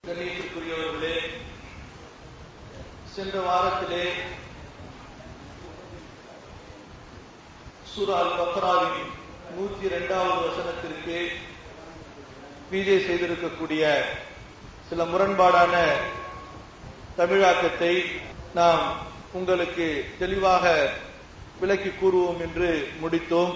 கண்ணியத்திற்குரியவர்களே சென்ற வாரத்திலே சூரா அல் பக்ராவின் நூத்தி இரண்டாவது வசனத்திற்கு பிஜே செய்திருக்கக்கூடிய சில முரண்பாடான தமிழாக்கத்தை நாம் உங்களுக்கு தெளிவாக விளக்கி கூறுவோம் என்று முடித்தோம்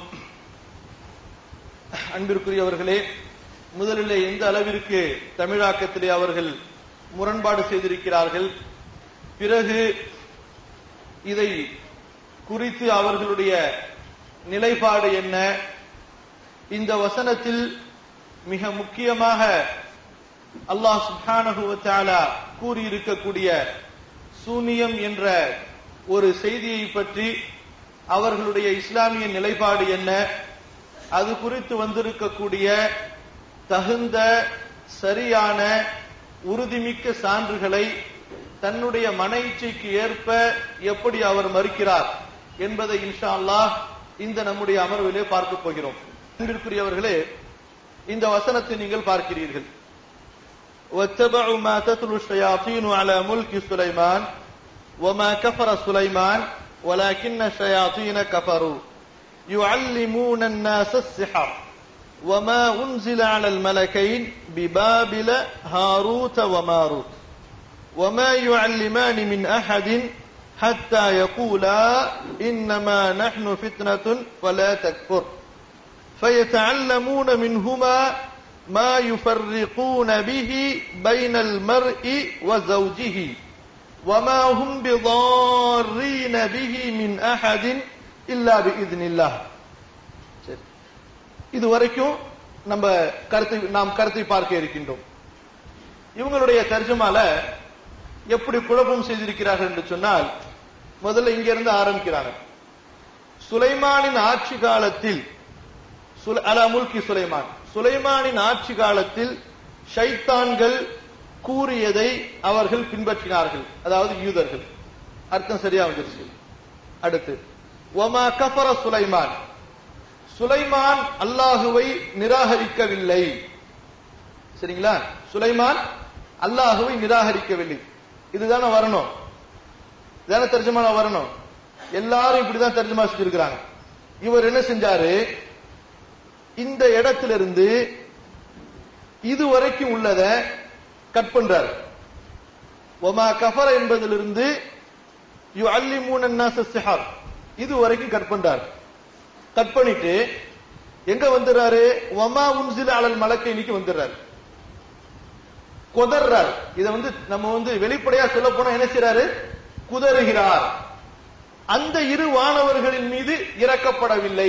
அன்பிற்குரியவர்களே முதலிலே எந்த அளவிற்கு தமிழாக்கத்திலே அவர்கள் முரண்பாடு செய்திருக்கிறார்கள் பிறகு இதை குறித்து அவர்களுடைய நிலைப்பாடு என்ன இந்த வசனத்தில் மிக முக்கியமாக அல்லாஹ் சுப்ஹானஹு கூறியிருக்கக்கூடிய சூனியம் என்ற ஒரு செய்தியை பற்றி அவர்களுடைய இஸ்லாமிய நிலைப்பாடு என்ன அது குறித்து வந்திருக்கக்கூடிய தகுந்த சரியான உறுதிமிக்க சான்றுகளை தன்னுடைய மன இச்சைக்கு ஏற்ப எப்படி அவர் மறுக்கிறார் என்பதை இன்ஷா அல்லாஹ் இந்த நம்முடைய அமர்விலே பார்க்க போகிறோம் அன்பிற்குரியவர்களே இந்த வசனத்தை நீங்கள் பார்க்கிறீர்கள் واتبعوا ما تتلو الشياطين على ملك سليمان وما كفر سليمان ولكن الشياطين كفروا يعلمون الناس السحر وما أنزل على الملكين ببابل هاروت وماروت وما يعلمان من أحد حتى يقولا إنما نحن فتنة فلا تكفر فيتعلمون منهما ما يفرقون به بين المرء وزوجه وما هم بضارين به من أحد إلا بإذن الله இது வரைக்கும் நம்ம கருத்தை நாம் கருத்தை பார்க்க இருக்கின்றோம் இவங்களுடைய தர்ஜமால எப்படி குழப்பம் செய்திருக்கிறார்கள் என்று சொன்னால் முதல்ல இங்க இருந்து ஆரம்பிக்கிறாங்க சுலைமானின் ஆட்சி காலத்தில் அலா முல்கி சுலைமான் சுலைமானின் ஆட்சி காலத்தில் ஷைத்தான்கள் கூறியதை அவர்கள் பின்பற்றினார்கள் அதாவது யூதர்கள் அர்த்தம் சரியா வந்துருச்சு அடுத்து ஒமா கஃபர சுலைமான் சுலைமான் அல்லாஹுவை நிராகரிக்கவில்லை சரிங்களா சுலைமான் அல்லாஹுவை நிராகரிக்கவில்லை இதுதானே வரணும் இதான தர்ஜமான வரணும் எல்லாரும் இப்படிதான் தர்ஜமா செஞ்சிருக்கிறாங்க இவர் என்ன செஞ்சாரு இந்த இடத்திலிருந்து இதுவரைக்கும் உள்ளத கட் பண்றாரு ஒமா கஃபர என்பதிலிருந்து யு அல்லி மூணு இது வரைக்கும் கட் பண்றாரு கட் பண்ணிட்டு எங்க வந்துடுறாரு ஒமா உன்சில அலல் மலக்கை இன்னைக்கு வந்துடுறாரு குதர்றார் இத வந்து நம்ம வந்து வெளிப்படையா சொல்ல போனா என்ன செய்யறாரு குதறுகிறார் அந்த இரு வானவர்களின் மீது இறக்கப்படவில்லை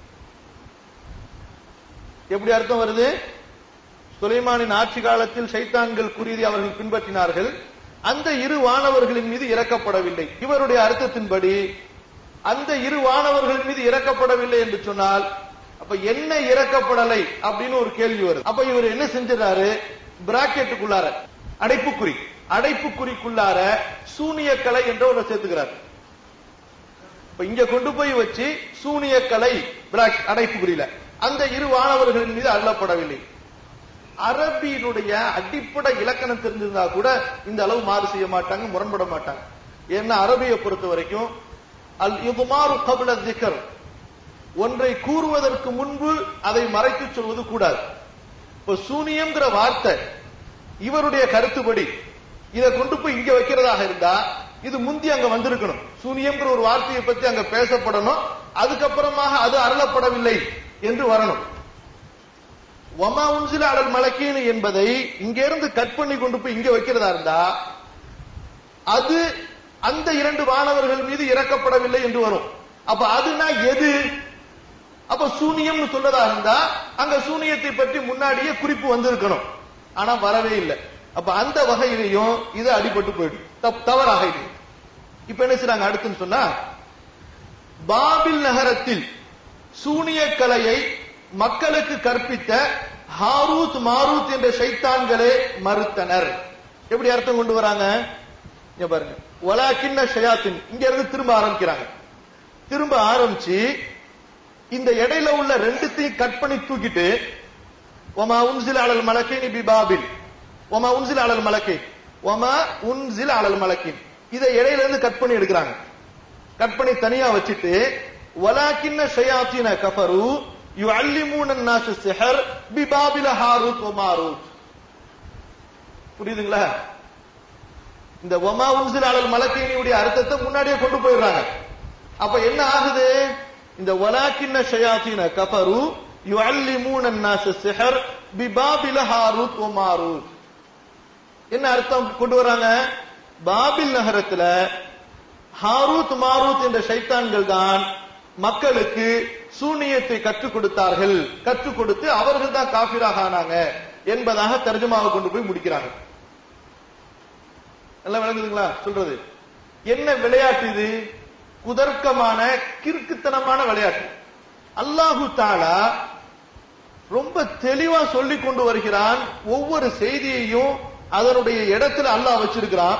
எப்படி அர்த்தம் வருது சுலைமானின் ஆட்சி காலத்தில் சைத்தான்கள் கூறியதை அவர்கள் பின்பற்றினார்கள் அந்த இரு வானவர்களின் மீது இறக்கப்படவில்லை இவருடைய அர்த்தத்தின்படி அந்த இரு வானவர்கள் மீது இறக்கப்படவில்லை என்று சொன்னால் அப்ப என்ன இறக்கப்படலை அப்படின்னு ஒரு கேள்வி வருது அப்ப இவர் என்ன செஞ்சாரு பிராக்கெட்டுக்குள்ளார அடைப்புக்குறி அடைப்புக்குறிக்குள்ளார சூனியக்கலை என்ற ஒரு சேர்த்துக்கிறார் இப்ப இங்க கொண்டு போய் வச்சு சூனியக்கலை அடைப்புக்குறியில அந்த இரு வானவர்களின் மீது அருளப்படவில்லை அரபியினுடைய அடிப்படை இலக்கணம் தெரிஞ்சிருந்தா கூட இந்த அளவு மாறு செய்ய மாட்டாங்க முரண்பட மாட்டாங்க ஏன்னா அரபியை பொறுத்த வரைக்கும் அல் இதுமாறு கபில திகர் ஒன்றை கூறுவதற்கு முன்பு அதை மறைத்து சொல்வது கூடாது இப்ப சூனியம்ங்கிற வார்த்தை இவருடைய கருத்துப்படி இதை கொண்டு போய் இங்க வைக்கிறதாக இருந்தா இது முந்தி அங்க வந்திருக்கணும் சூனியம்ங்கிற ஒரு வார்த்தையை பத்தி அங்க பேசப்படணும் அதுக்கப்புறமாக அது அருளப்படவில்லை என்று வரணும் ஒமா உன்சில அடல் மலக்கீனு என்பதை இங்க இருந்து கட் பண்ணி கொண்டு போய் இங்க வைக்கிறதா இருந்தா அது அந்த இரண்டு வானவர்கள் மீது இறக்கப்படவில்லை என்று வரும் அப்ப அதுனா எது அப்ப சூனியம்னு சொல்றதா இருந்தா அங்க சூனியத்தை பற்றி முன்னாடியே குறிப்பு வந்திருக்கணும் ஆனா வரவே இல்லை அப்ப அந்த வகையிலையும் இது அடிபட்டு போயிடும் தவறாக இது இப்ப என்ன செய்றாங்க அடுத்துன்னு சொன்னா பாபில் நகரத்தில் சூனிய கலையை மக்களுக்கு கற்பித்த ஹாரூத் மாரூத் என்ற சைத்தான்களே மறுத்தனர் எப்படி அர்த்தம் கொண்டு வராங்க இங்க பாருங்க ஒலாக்கின்ன ஷயாத்தின் இங்க இருந்து திரும்ப ஆரம்பிக்கிறாங்க திரும்ப ஆரம்பிச்சு இந்த இடையில உள்ள ரெண்டுத்தையும் கட் பண்ணி தூக்கிட்டு ஒமா உன்சில் அலல் மலக்கைனி பி பாபில் ஒமா உன்சில் அலல் மலக்கை ஒமா உன்சில் அலல் மலக்கின் இதை இடையில இருந்து கட் பண்ணி எடுக்கிறாங்க கட் பண்ணி தனியா வச்சுட்டு வலாக்கின்ன ஷயாத்தின கஃபரு யுஅல்லிமூன الناس السحر ببابل هاروت وماروت புரியுதுங்களா இந்த ஒமா உன்சில் அலல் மலக்கையினுடைய அர்த்தத்தை முன்னாடியே கொண்டு போயிடுறாங்க அப்ப என்ன ஆகுது இந்த வலாக்கின்ன ஷயாத்தின கஃபரு யுஅல்லிமூன الناس السحر ببابل هاروت وماروت என்ன அர்த்தம் கொண்டு வராங்க பாபில் நகரத்துல ஹாரூத் மாரூத் என்ற ஷைத்தான்கள் தான் மக்களுக்கு சூனியத்தை கற்றுக் கொடுத்தார்கள் கற்றுக் கொடுத்து அவர்கள் தான் காபிராக ஆனாங்க என்பதாக தர்ஜுமாவை கொண்டு போய் முடிக்கிறாங்க எல்லாம் விளங்குதுங்களா சொல்றது என்ன விளையாட்டு இது குதர்க்கமான கிறுக்குத்தனமான விளையாட்டு அல்லாஹு தாலா ரொம்ப தெளிவா சொல்லிக் கொண்டு வருகிறான் ஒவ்வொரு செய்தியையும் அதனுடைய இடத்துல அல்லாஹ் வச்சிருக்கிறான்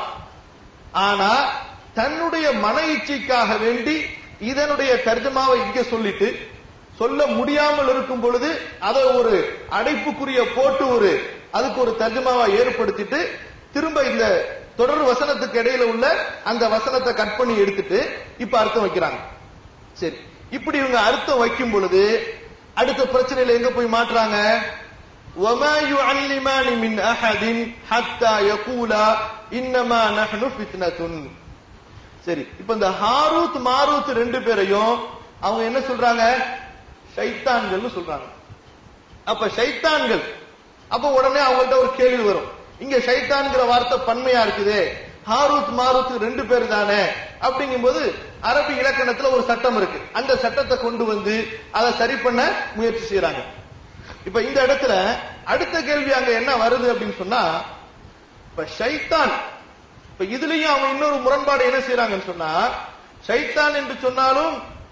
ஆனா தன்னுடைய மன இச்சைக்காக வேண்டி இதனுடைய தர்ஜமாவை இங்க சொல்லிட்டு சொல்ல முடியாமல் இருக்கும் பொழுது அதை ஒரு அடைப்புக்குரிய போட்டு ஒரு அதுக்கு ஒரு தர்ஜமாவை ஏற்படுத்திட்டு திரும்ப இந்த தொடர் வசனத்துக்கு இடையில உள்ள அந்த வசனத்தை கட் பண்ணி எடுத்துட்டு இப்ப அர்த்தம் வைக்கிறாங்க சரி இப்படி இவங்க அர்த்தம் வைக்கும் பொழுது அடுத்த பிரச்சனையில எங்க போய் மாட்டுறாங்க وَمَا يُعَلِّمَانِ مِنْ أَحَدٍ حَتَّى يَقُولَا إِنَّمَا نَحْنُ فِتْنَةٌ சரி இப்ப இந்த ஹாரூத் மாரூத் ரெண்டு பேரையும் அவங்க என்ன சொல்றாங்க ஷைத்தான்கள்னு சொல்றாங்க அப்ப ஷைத்தான்கள் அப்ப உடனே அவங்கள்ட்ட ஒரு கேள்வி வரும் இங்க ஷைத்தான்ங்கிற வார்த்தை பன்மையா இருக்குதே ஹாரூத் மாரூத் ரெண்டு பேர் தானே அப்படிங்கும்போது அரபி இலக்கணத்துல ஒரு சட்டம் இருக்கு அந்த சட்டத்தை கொண்டு வந்து அதை சரி பண்ண முயற்சி செய்யறாங்க இப்ப இந்த இடத்துல அடுத்த கேள்வி அங்க என்ன வருது அப்படின்னு சொன்னா இப்ப ஷைத்தான் இப்ப இதுலயும் அவங்க இன்னொரு முரண்பாடு என்ன செய்யறாங்கன்னு சொன்னா ஷைத்தான் என்று சொன்னாலும்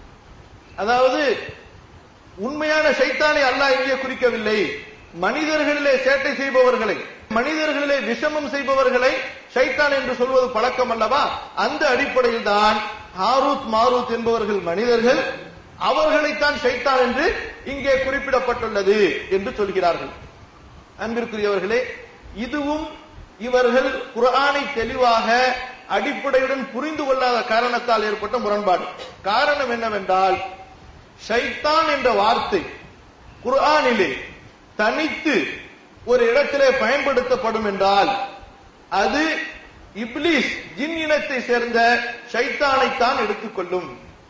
அதாவது உண்மையான ஷைத்தானை அல்லாஹ் இங்கே குறிக்கவில்லை மனிதர்களிலே சேட்டை செய்பவர்களை மனிதர்களிலே விஷமம் செய்பவர்களை ஷைத்தான் என்று சொல்வது பழக்கம் அல்லவா அந்த அடிப்படையில் தான் ஹாரூத் மாரூத் என்பவர்கள் மனிதர்கள் அவர்களைத்தான் ஷைத்தான் என்று இங்கே குறிப்பிடப்பட்டுள்ளது என்று சொல்கிறார்கள் அன்பிற்குரியவர்களே இதுவும் இவர்கள் குர்ஆனை தெளிவாக அடிப்படையுடன் புரிந்து கொள்ளாத காரணத்தால் ஏற்பட்ட முரண்பாடு காரணம் என்னவென்றால் ஷைத்தான் என்ற வார்த்தை குர்ஆனிலே தனித்து ஒரு இடத்திலே பயன்படுத்தப்படும் என்றால் அது இப்லீஸ் ஜின் இனத்தை சேர்ந்த ஷைத்தானைத்தான் எடுத்துக்கொள்ளும்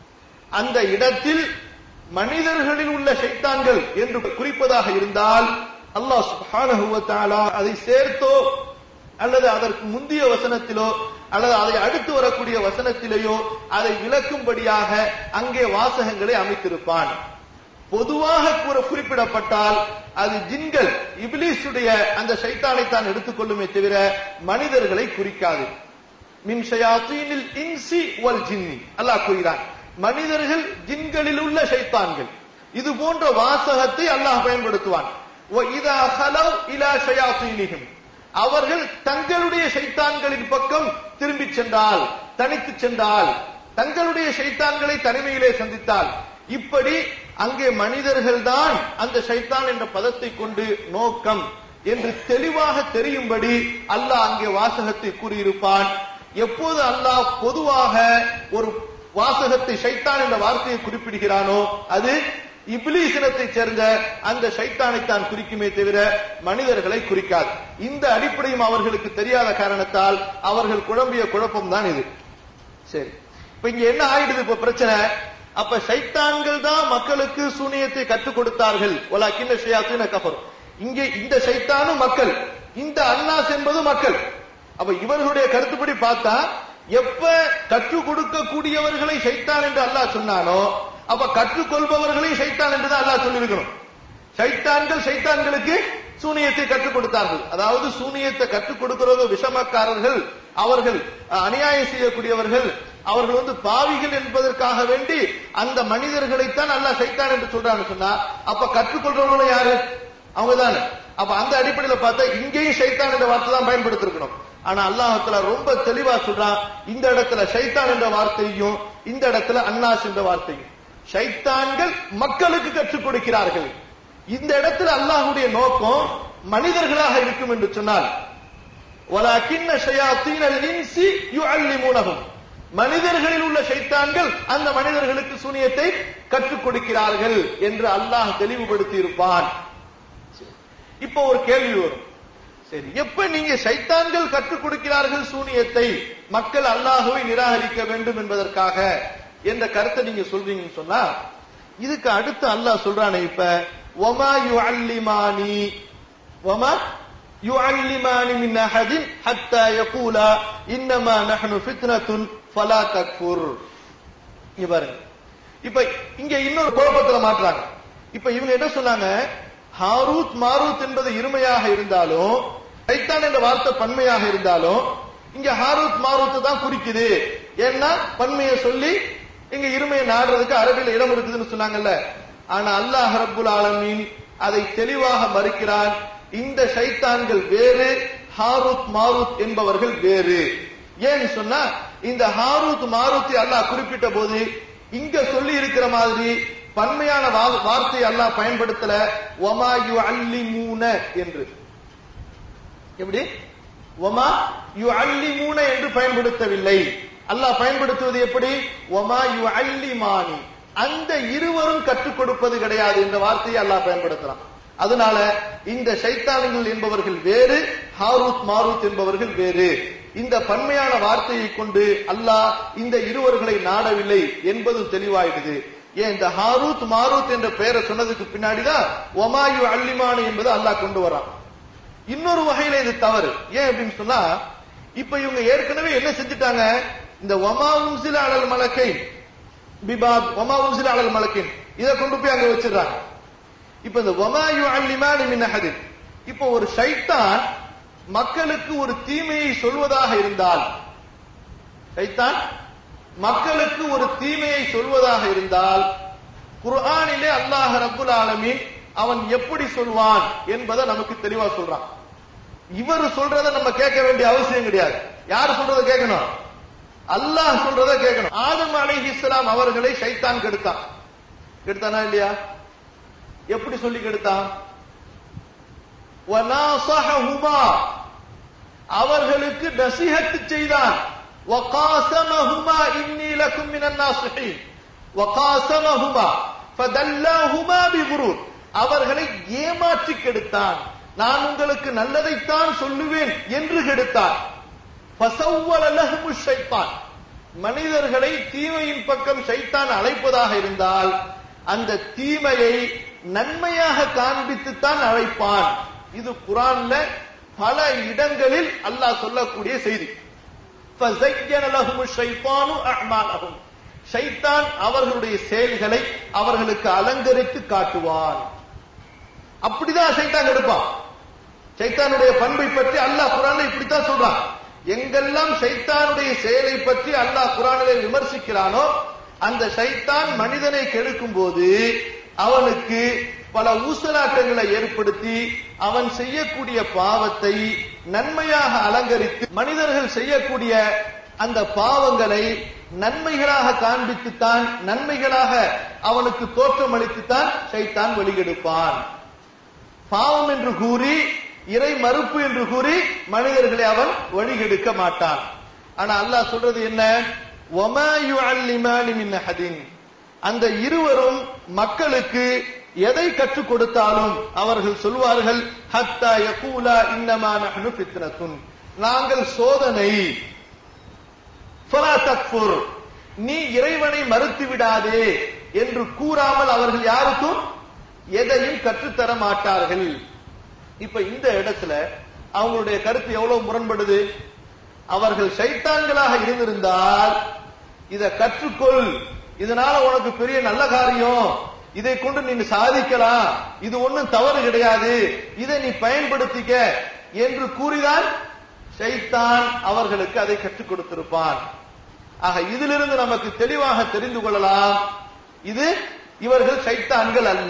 அந்த இடத்தில் மனிதர்களில் உள்ள ஷைத்தான்கள் என்று குறிப்பதாக இருந்தால் அல்லாஹ் சுப்ஹானஹு வ தஆலா அதை சேர்த்தோ அல்லது அதற்கு முந்தைய வசனத்திலோ அல்லது அதை அடுத்து வரக்கூடிய வசனத்திலேயோ அதை விளக்கும்படியாக அங்கே வாசகங்களை அமைத்திருப்பான் பொதுவாக கூற குறிப்பிடப்பட்டால் அது ஜின்கள் இபிலிஸுடைய அந்த ஷைத்தானை தான் எடுத்துக்கொள்ளுமே தவிர மனிதர்களை குறிக்காது மின் ஷயாத்தீனில் இன்சி வல் ஜின்னி அல்லாஹ் கூறுகிறான் மனிதர்கள் ஜின்களில் உள்ள ஷைத்தான்கள் இது போன்ற வாசகத்தை அல்லாஹ் பயன்படுத்துவான் இதா ஹலவ் இலா ஷயாத்தீனிஹிம் அவர்கள் தங்களுடைய ஷைத்தான்களின் பக்கம் திரும்பிச் சென்றால் தனித்து சென்றால் தங்களுடைய ஷைத்தான்களை தனிமையிலே சந்தித்தால் இப்படி அங்கே மனிதர்கள் தான் அந்த ஷைத்தான் என்ற பதத்தை கொண்டு நோக்கம் என்று தெளிவாக தெரியும்படி அல்லாஹ் அங்கே வாசகத்தை கூறியிருப்பான் எப்போது அல்லாஹ் பொதுவாக ஒரு வாசகத்தை ஷைத்தான் என்ற வார்த்தையை குறிப்பிடுகிறானோ அது இப்லீஸ் இனத்தைச் சேர்ந்த அந்த ஷைத்தானைத்தான் குறிக்குமே தவிர மனிதர்களை குறிக்காது இந்த அடிப்படையும் அவர்களுக்கு தெரியாத காரணத்தால் அவர்கள் குழம்பிய குழப்பம் தான் இது சரி இப்ப இங்க என்ன ஆயிடுது இப்ப பிரச்சனை அப்ப சைத்தான்கள் தான் மக்களுக்கு சூனியத்தை கற்றுக் கொடுத்தார்கள் ஒலா கிண்ண ஷயாத்தின கஃபர் இங்கே இந்த சைத்தானும் மக்கள் இந்த அன்னாஸ் என்பது மக்கள் அப்ப இவர்களுடைய கருத்துப்படி பார்த்தா எப்ப கற்றுக் கொடுக்கக்கூடியவர்களை சைத்தான் என்று அல்லாஹ் சொன்னானோ அப்ப கற்றுக்கொள்பவர்களை சைத்தான் என்று தான் அல்லாஹ் சொல்லியிருக்கணும் சைத்தான்கள் சைத்தான்களுக்கு சூனியத்தை கற்றுக் கொடுத்தார்கள் அதாவது சூனியத்தை கற்றுக் கொடுக்கிறது விஷமக்காரர்கள் அவர்கள் அநியாயம் செய்யக்கூடியவர்கள் அவர்கள் வந்து பாவிகள் என்பதற்காக வேண்டி அந்த மனிதர்களைத்தான் அல்லாஹ் சைத்தான் என்று சொல்றான்னு சொன்னா அப்ப கற்றுக்கொள்றவங்களும் யாரு அவங்க தானே அப்ப அந்த அடிப்படையில பார்த்தா இங்கேயும் சைத்தான் என்ற வார்த்தை தான் பயன்படுத்திருக்கணும் ஆனா அல்லாஹத்துல ரொம்ப தெளிவா சொல்றான் இந்த இடத்துல சைத்தான் என்ற வார்த்தையும் இந்த இடத்துல அன்னாஸ் என்ற வார்த்தையும் சைத்தான்கள் மக்களுக்கு கற்றுக் கொடுக்கிறார்கள் இந்த இடத்துல அல்லாஹுடைய நோக்கம் மனிதர்களாக இருக்கும் என்று சொன்னால் வலாக்கின்ன ஷயாத்தீனல் இன்சி யுஅல்லிமூனஹும் மனிதர்களில் உள்ள ஷைத்தான்கள் அந்த மனிதர்களுக்கு சூனியத்தை கற்றுக் கொடுக்கிறார்கள் என்று அல்லாஹ் தெளிவுபடுத்தி இருப்பான் இப்போ ஒரு கேள்வி வரும் சரி எப்ப நீங்க சைத்தான்கள் கற்றுக் கொடுக்கிறார்கள் சூனியத்தை மக்கள் அல்லாஹுவை நிராகரிக்க வேண்டும் என்பதற்காக என்ற கருத்தை நீங்க சொல்றீங்கன்னு சொன்னா இதுக்கு அடுத்து அல்லாஹ் சொல்றானே இப்ப ஒமா யு அல்லிமானி ஒமா யு அல்லிமானி மின் அஹதின் ஹத்தா யகூலா இன்னமா நஹ்னு ஃபித்னத்துன் ஃபலா தக்ஃபுர் இங்க பாருங்க இப்ப இங்க இன்னொரு குழப்பத்துல மாற்றாங்க இப்ப இவங்க என்ன சொன்னாங்க ஹாரூத் மாரூத் என்பது இருமையாக இருந்தாலும் சைத்தான் என்ற வார்த்தை பன்மையாக இருந்தாலும் இங்க ஹாரூத் மாரூத் தான் குறிக்குது ஏன்னா பன்மையை சொல்லி இங்க இருமையை நாடுறதுக்கு அரபில் இடம் இருக்குதுன்னு சொன்னாங்கல்ல ஆனா அல்லாஹ் ரப்புல் ஆலமீன் அதை தெளிவாக மறுக்கிறான் இந்த சைத்தான்கள் வேறு ஹாரூத் மாரூத் என்பவர்கள் வேறு ஏன்னு சொன்னா இந்த ஹாரூத் மாரூத்தை அல்லாஹ் குறிப்பிட்ட போது இங்க சொல்லி இருக்கிற மாதிரி பன்மையான வா- வார்த்தை அல்லாஹ் பயன்படுத்தல ஒமா யு அல்லிமூன என்று எப்படி ஒமா யு அல்லிமூன என்று பயன்படுத்தவில்லை அல்லாஹ் பயன்படுத்துவது எப்படி ஒமா யு அல்லிமானி அந்த இருவரும் கற்றுக் கொடுப்பது கிடையாது என்ற வார்த்தையை அல்லாஹ் பயன்படுத்துறான் அதனால இந்த சைத்தான்கள் என்பவர்கள் வேறு ஹாரூத் மாரூத் என்பவர்கள் வேறு இந்த பன்மையான வார்த்தையை கொண்டு அல்லாஹ் இந்த இருவர்களை நாடவில்லை என்பது தெளிவாயிடுது ஏன் இந்த ஹாரூத் மாரூத் என்ற பெயரை சொன்னதுக்கு பின்னாடிதான் ஒமாயு அல்லிமானு என்பது அல்லாஹ் கொண்டு வரான் இன்னொரு வகையில இது தவறு ஏன் அப்படின்னு சொன்னா இப்ப இவங்க ஏற்கனவே என்ன செஞ்சுட்டாங்க இந்த ஒமா உன்சில அலல் மலக்கை பிபாத் ஒமா உன்சில அலல் மலக்கின் இதை கொண்டு போய் அங்க வச்சிடுறாங்க இப்ப இந்த ஒமா யு அல்லிமானு மின் அஹதின் இப்ப ஒரு ஷைத்தான் மக்களுக்கு ஒரு தீமையை சொல்வதாக இருந்தால் சைத்தான் மக்களுக்கு ஒரு தீமையை சொல்வதாக இருந்தால் குர்ஆனிலே அல்லாஹ் ரப்புல் ஆலமீன் அவன் எப்படி சொல்வான் என்பதை நமக்கு தெளிவா சொல்றான் இவர் சொல்றத நம்ம கேட்க வேண்டிய அவசியம் கிடையாது யார் சொல்றத கேட்கணும் அல்லாஹ் சொல்றத கேட்கணும் ஆதம் அலைஹிஸ்ஸலாம் அவர்களை ஷைத்தான் கெடுத்தான் கெடுத்தானா இல்லையா எப்படி சொல்லி கெடுத்தான் வநாசஹுமா அவர்களுக்கு நசிஹத்து செய்தான் وقاسمهما إني لكم من الناصحين وقاسمهما فدلاهما بغرور அவர்களை ஏமாற்றி கெடுத்தான் நான் உங்களுக்கு நல்லதைத்தான் சொல்லுவேன் என்று கெடுத்தான் فسول لهم الشيطان மனிதர்களை தீமையின் பக்கம் சைத்தான் அழைப்பதாக இருந்தால் அந்த தீமையை நன்மையாக காண்பித்துத்தான் அழைப்பான் இது குரான்ல பல இடங்களில் அல்லாஹ் சொல்லக்கூடிய செய்தி فَزَيَّنَ لَهُمُ الشَّيْطَانُ أَعْمَالَهُمْ ஷைத்தான் அவர்களுடைய செயல்களை அவர்களுக்கு அலங்கரித்து காட்டுவான் அப்படிதான் சைத்தான் எடுப்பான் சைத்தானுடைய பண்பை பற்றி அல்லாஹ் குரான்ல இப்படித்தான் சொல்றான் எங்கெல்லாம் சைத்தானுடைய செயலை பற்றி அல்லாஹ் குரானிலே விமர்சிக்கிறானோ அந்த சைத்தான் மனிதனை கெடுக்கும் போது அவனுக்கு பல ஊசலாட்டங்களை ஏற்படுத்தி அவன் செய்யக்கூடிய பாவத்தை நன்மையாக அலங்கரித்து மனிதர்கள் செய்யக்கூடிய அந்த பாவங்களை நன்மைகளாக காண்பித்துத்தான் நன்மைகளாக அவனுக்கு தோற்றமளித்துத்தான் சைத்தான் வெளியெடுப்பான் பாவம் என்று கூறி இறை மறுப்பு என்று கூறி மனிதர்களை அவன் வழிகெடுக்க மாட்டான் ஆனா அல்லாஹ் சொல்றது என்ன ஒமா யுஅல்லிமானி மின் அஹதின் அந்த இருவரும் மக்களுக்கு எதை கற்றுக் கொடுத்தாலும் அவர்கள் சொல்வார்கள் ஹத்தா யகூலா இன்னமா நஹ்னு ஃபித்னத்துன் நாங்கள் சோதனை ஃபலா தக்ஃபுர் நீ இறைவனை மறுத்து விடாதே என்று கூறாமல் அவர்கள் யாருக்கும் எதையும் கற்றுத்தர மாட்டார்கள் இப்ப இந்த இடத்துல அவங்களுடைய கருத்து எவ்வளவு முரண்படுது அவர்கள் சைத்தான்களாக இருந்திருந்தால் இத கற்றுக்கொள் இதனால உனக்கு பெரிய நல்ல காரியம் இதை கொண்டு நீ சாதிக்கலாம் இது ஒண்ணும் தவறு கிடையாது இதை நீ பயன்படுத்திக்க என்று கூறிதான் ஷைத்தான் அவர்களுக்கு அதை கற்றுக் கொடுத்திருப்பான் ஆக இதிலிருந்து நமக்கு தெளிவாக தெரிந்து கொள்ளலாம் இது இவர்கள் சைத்தான்கள் அல்ல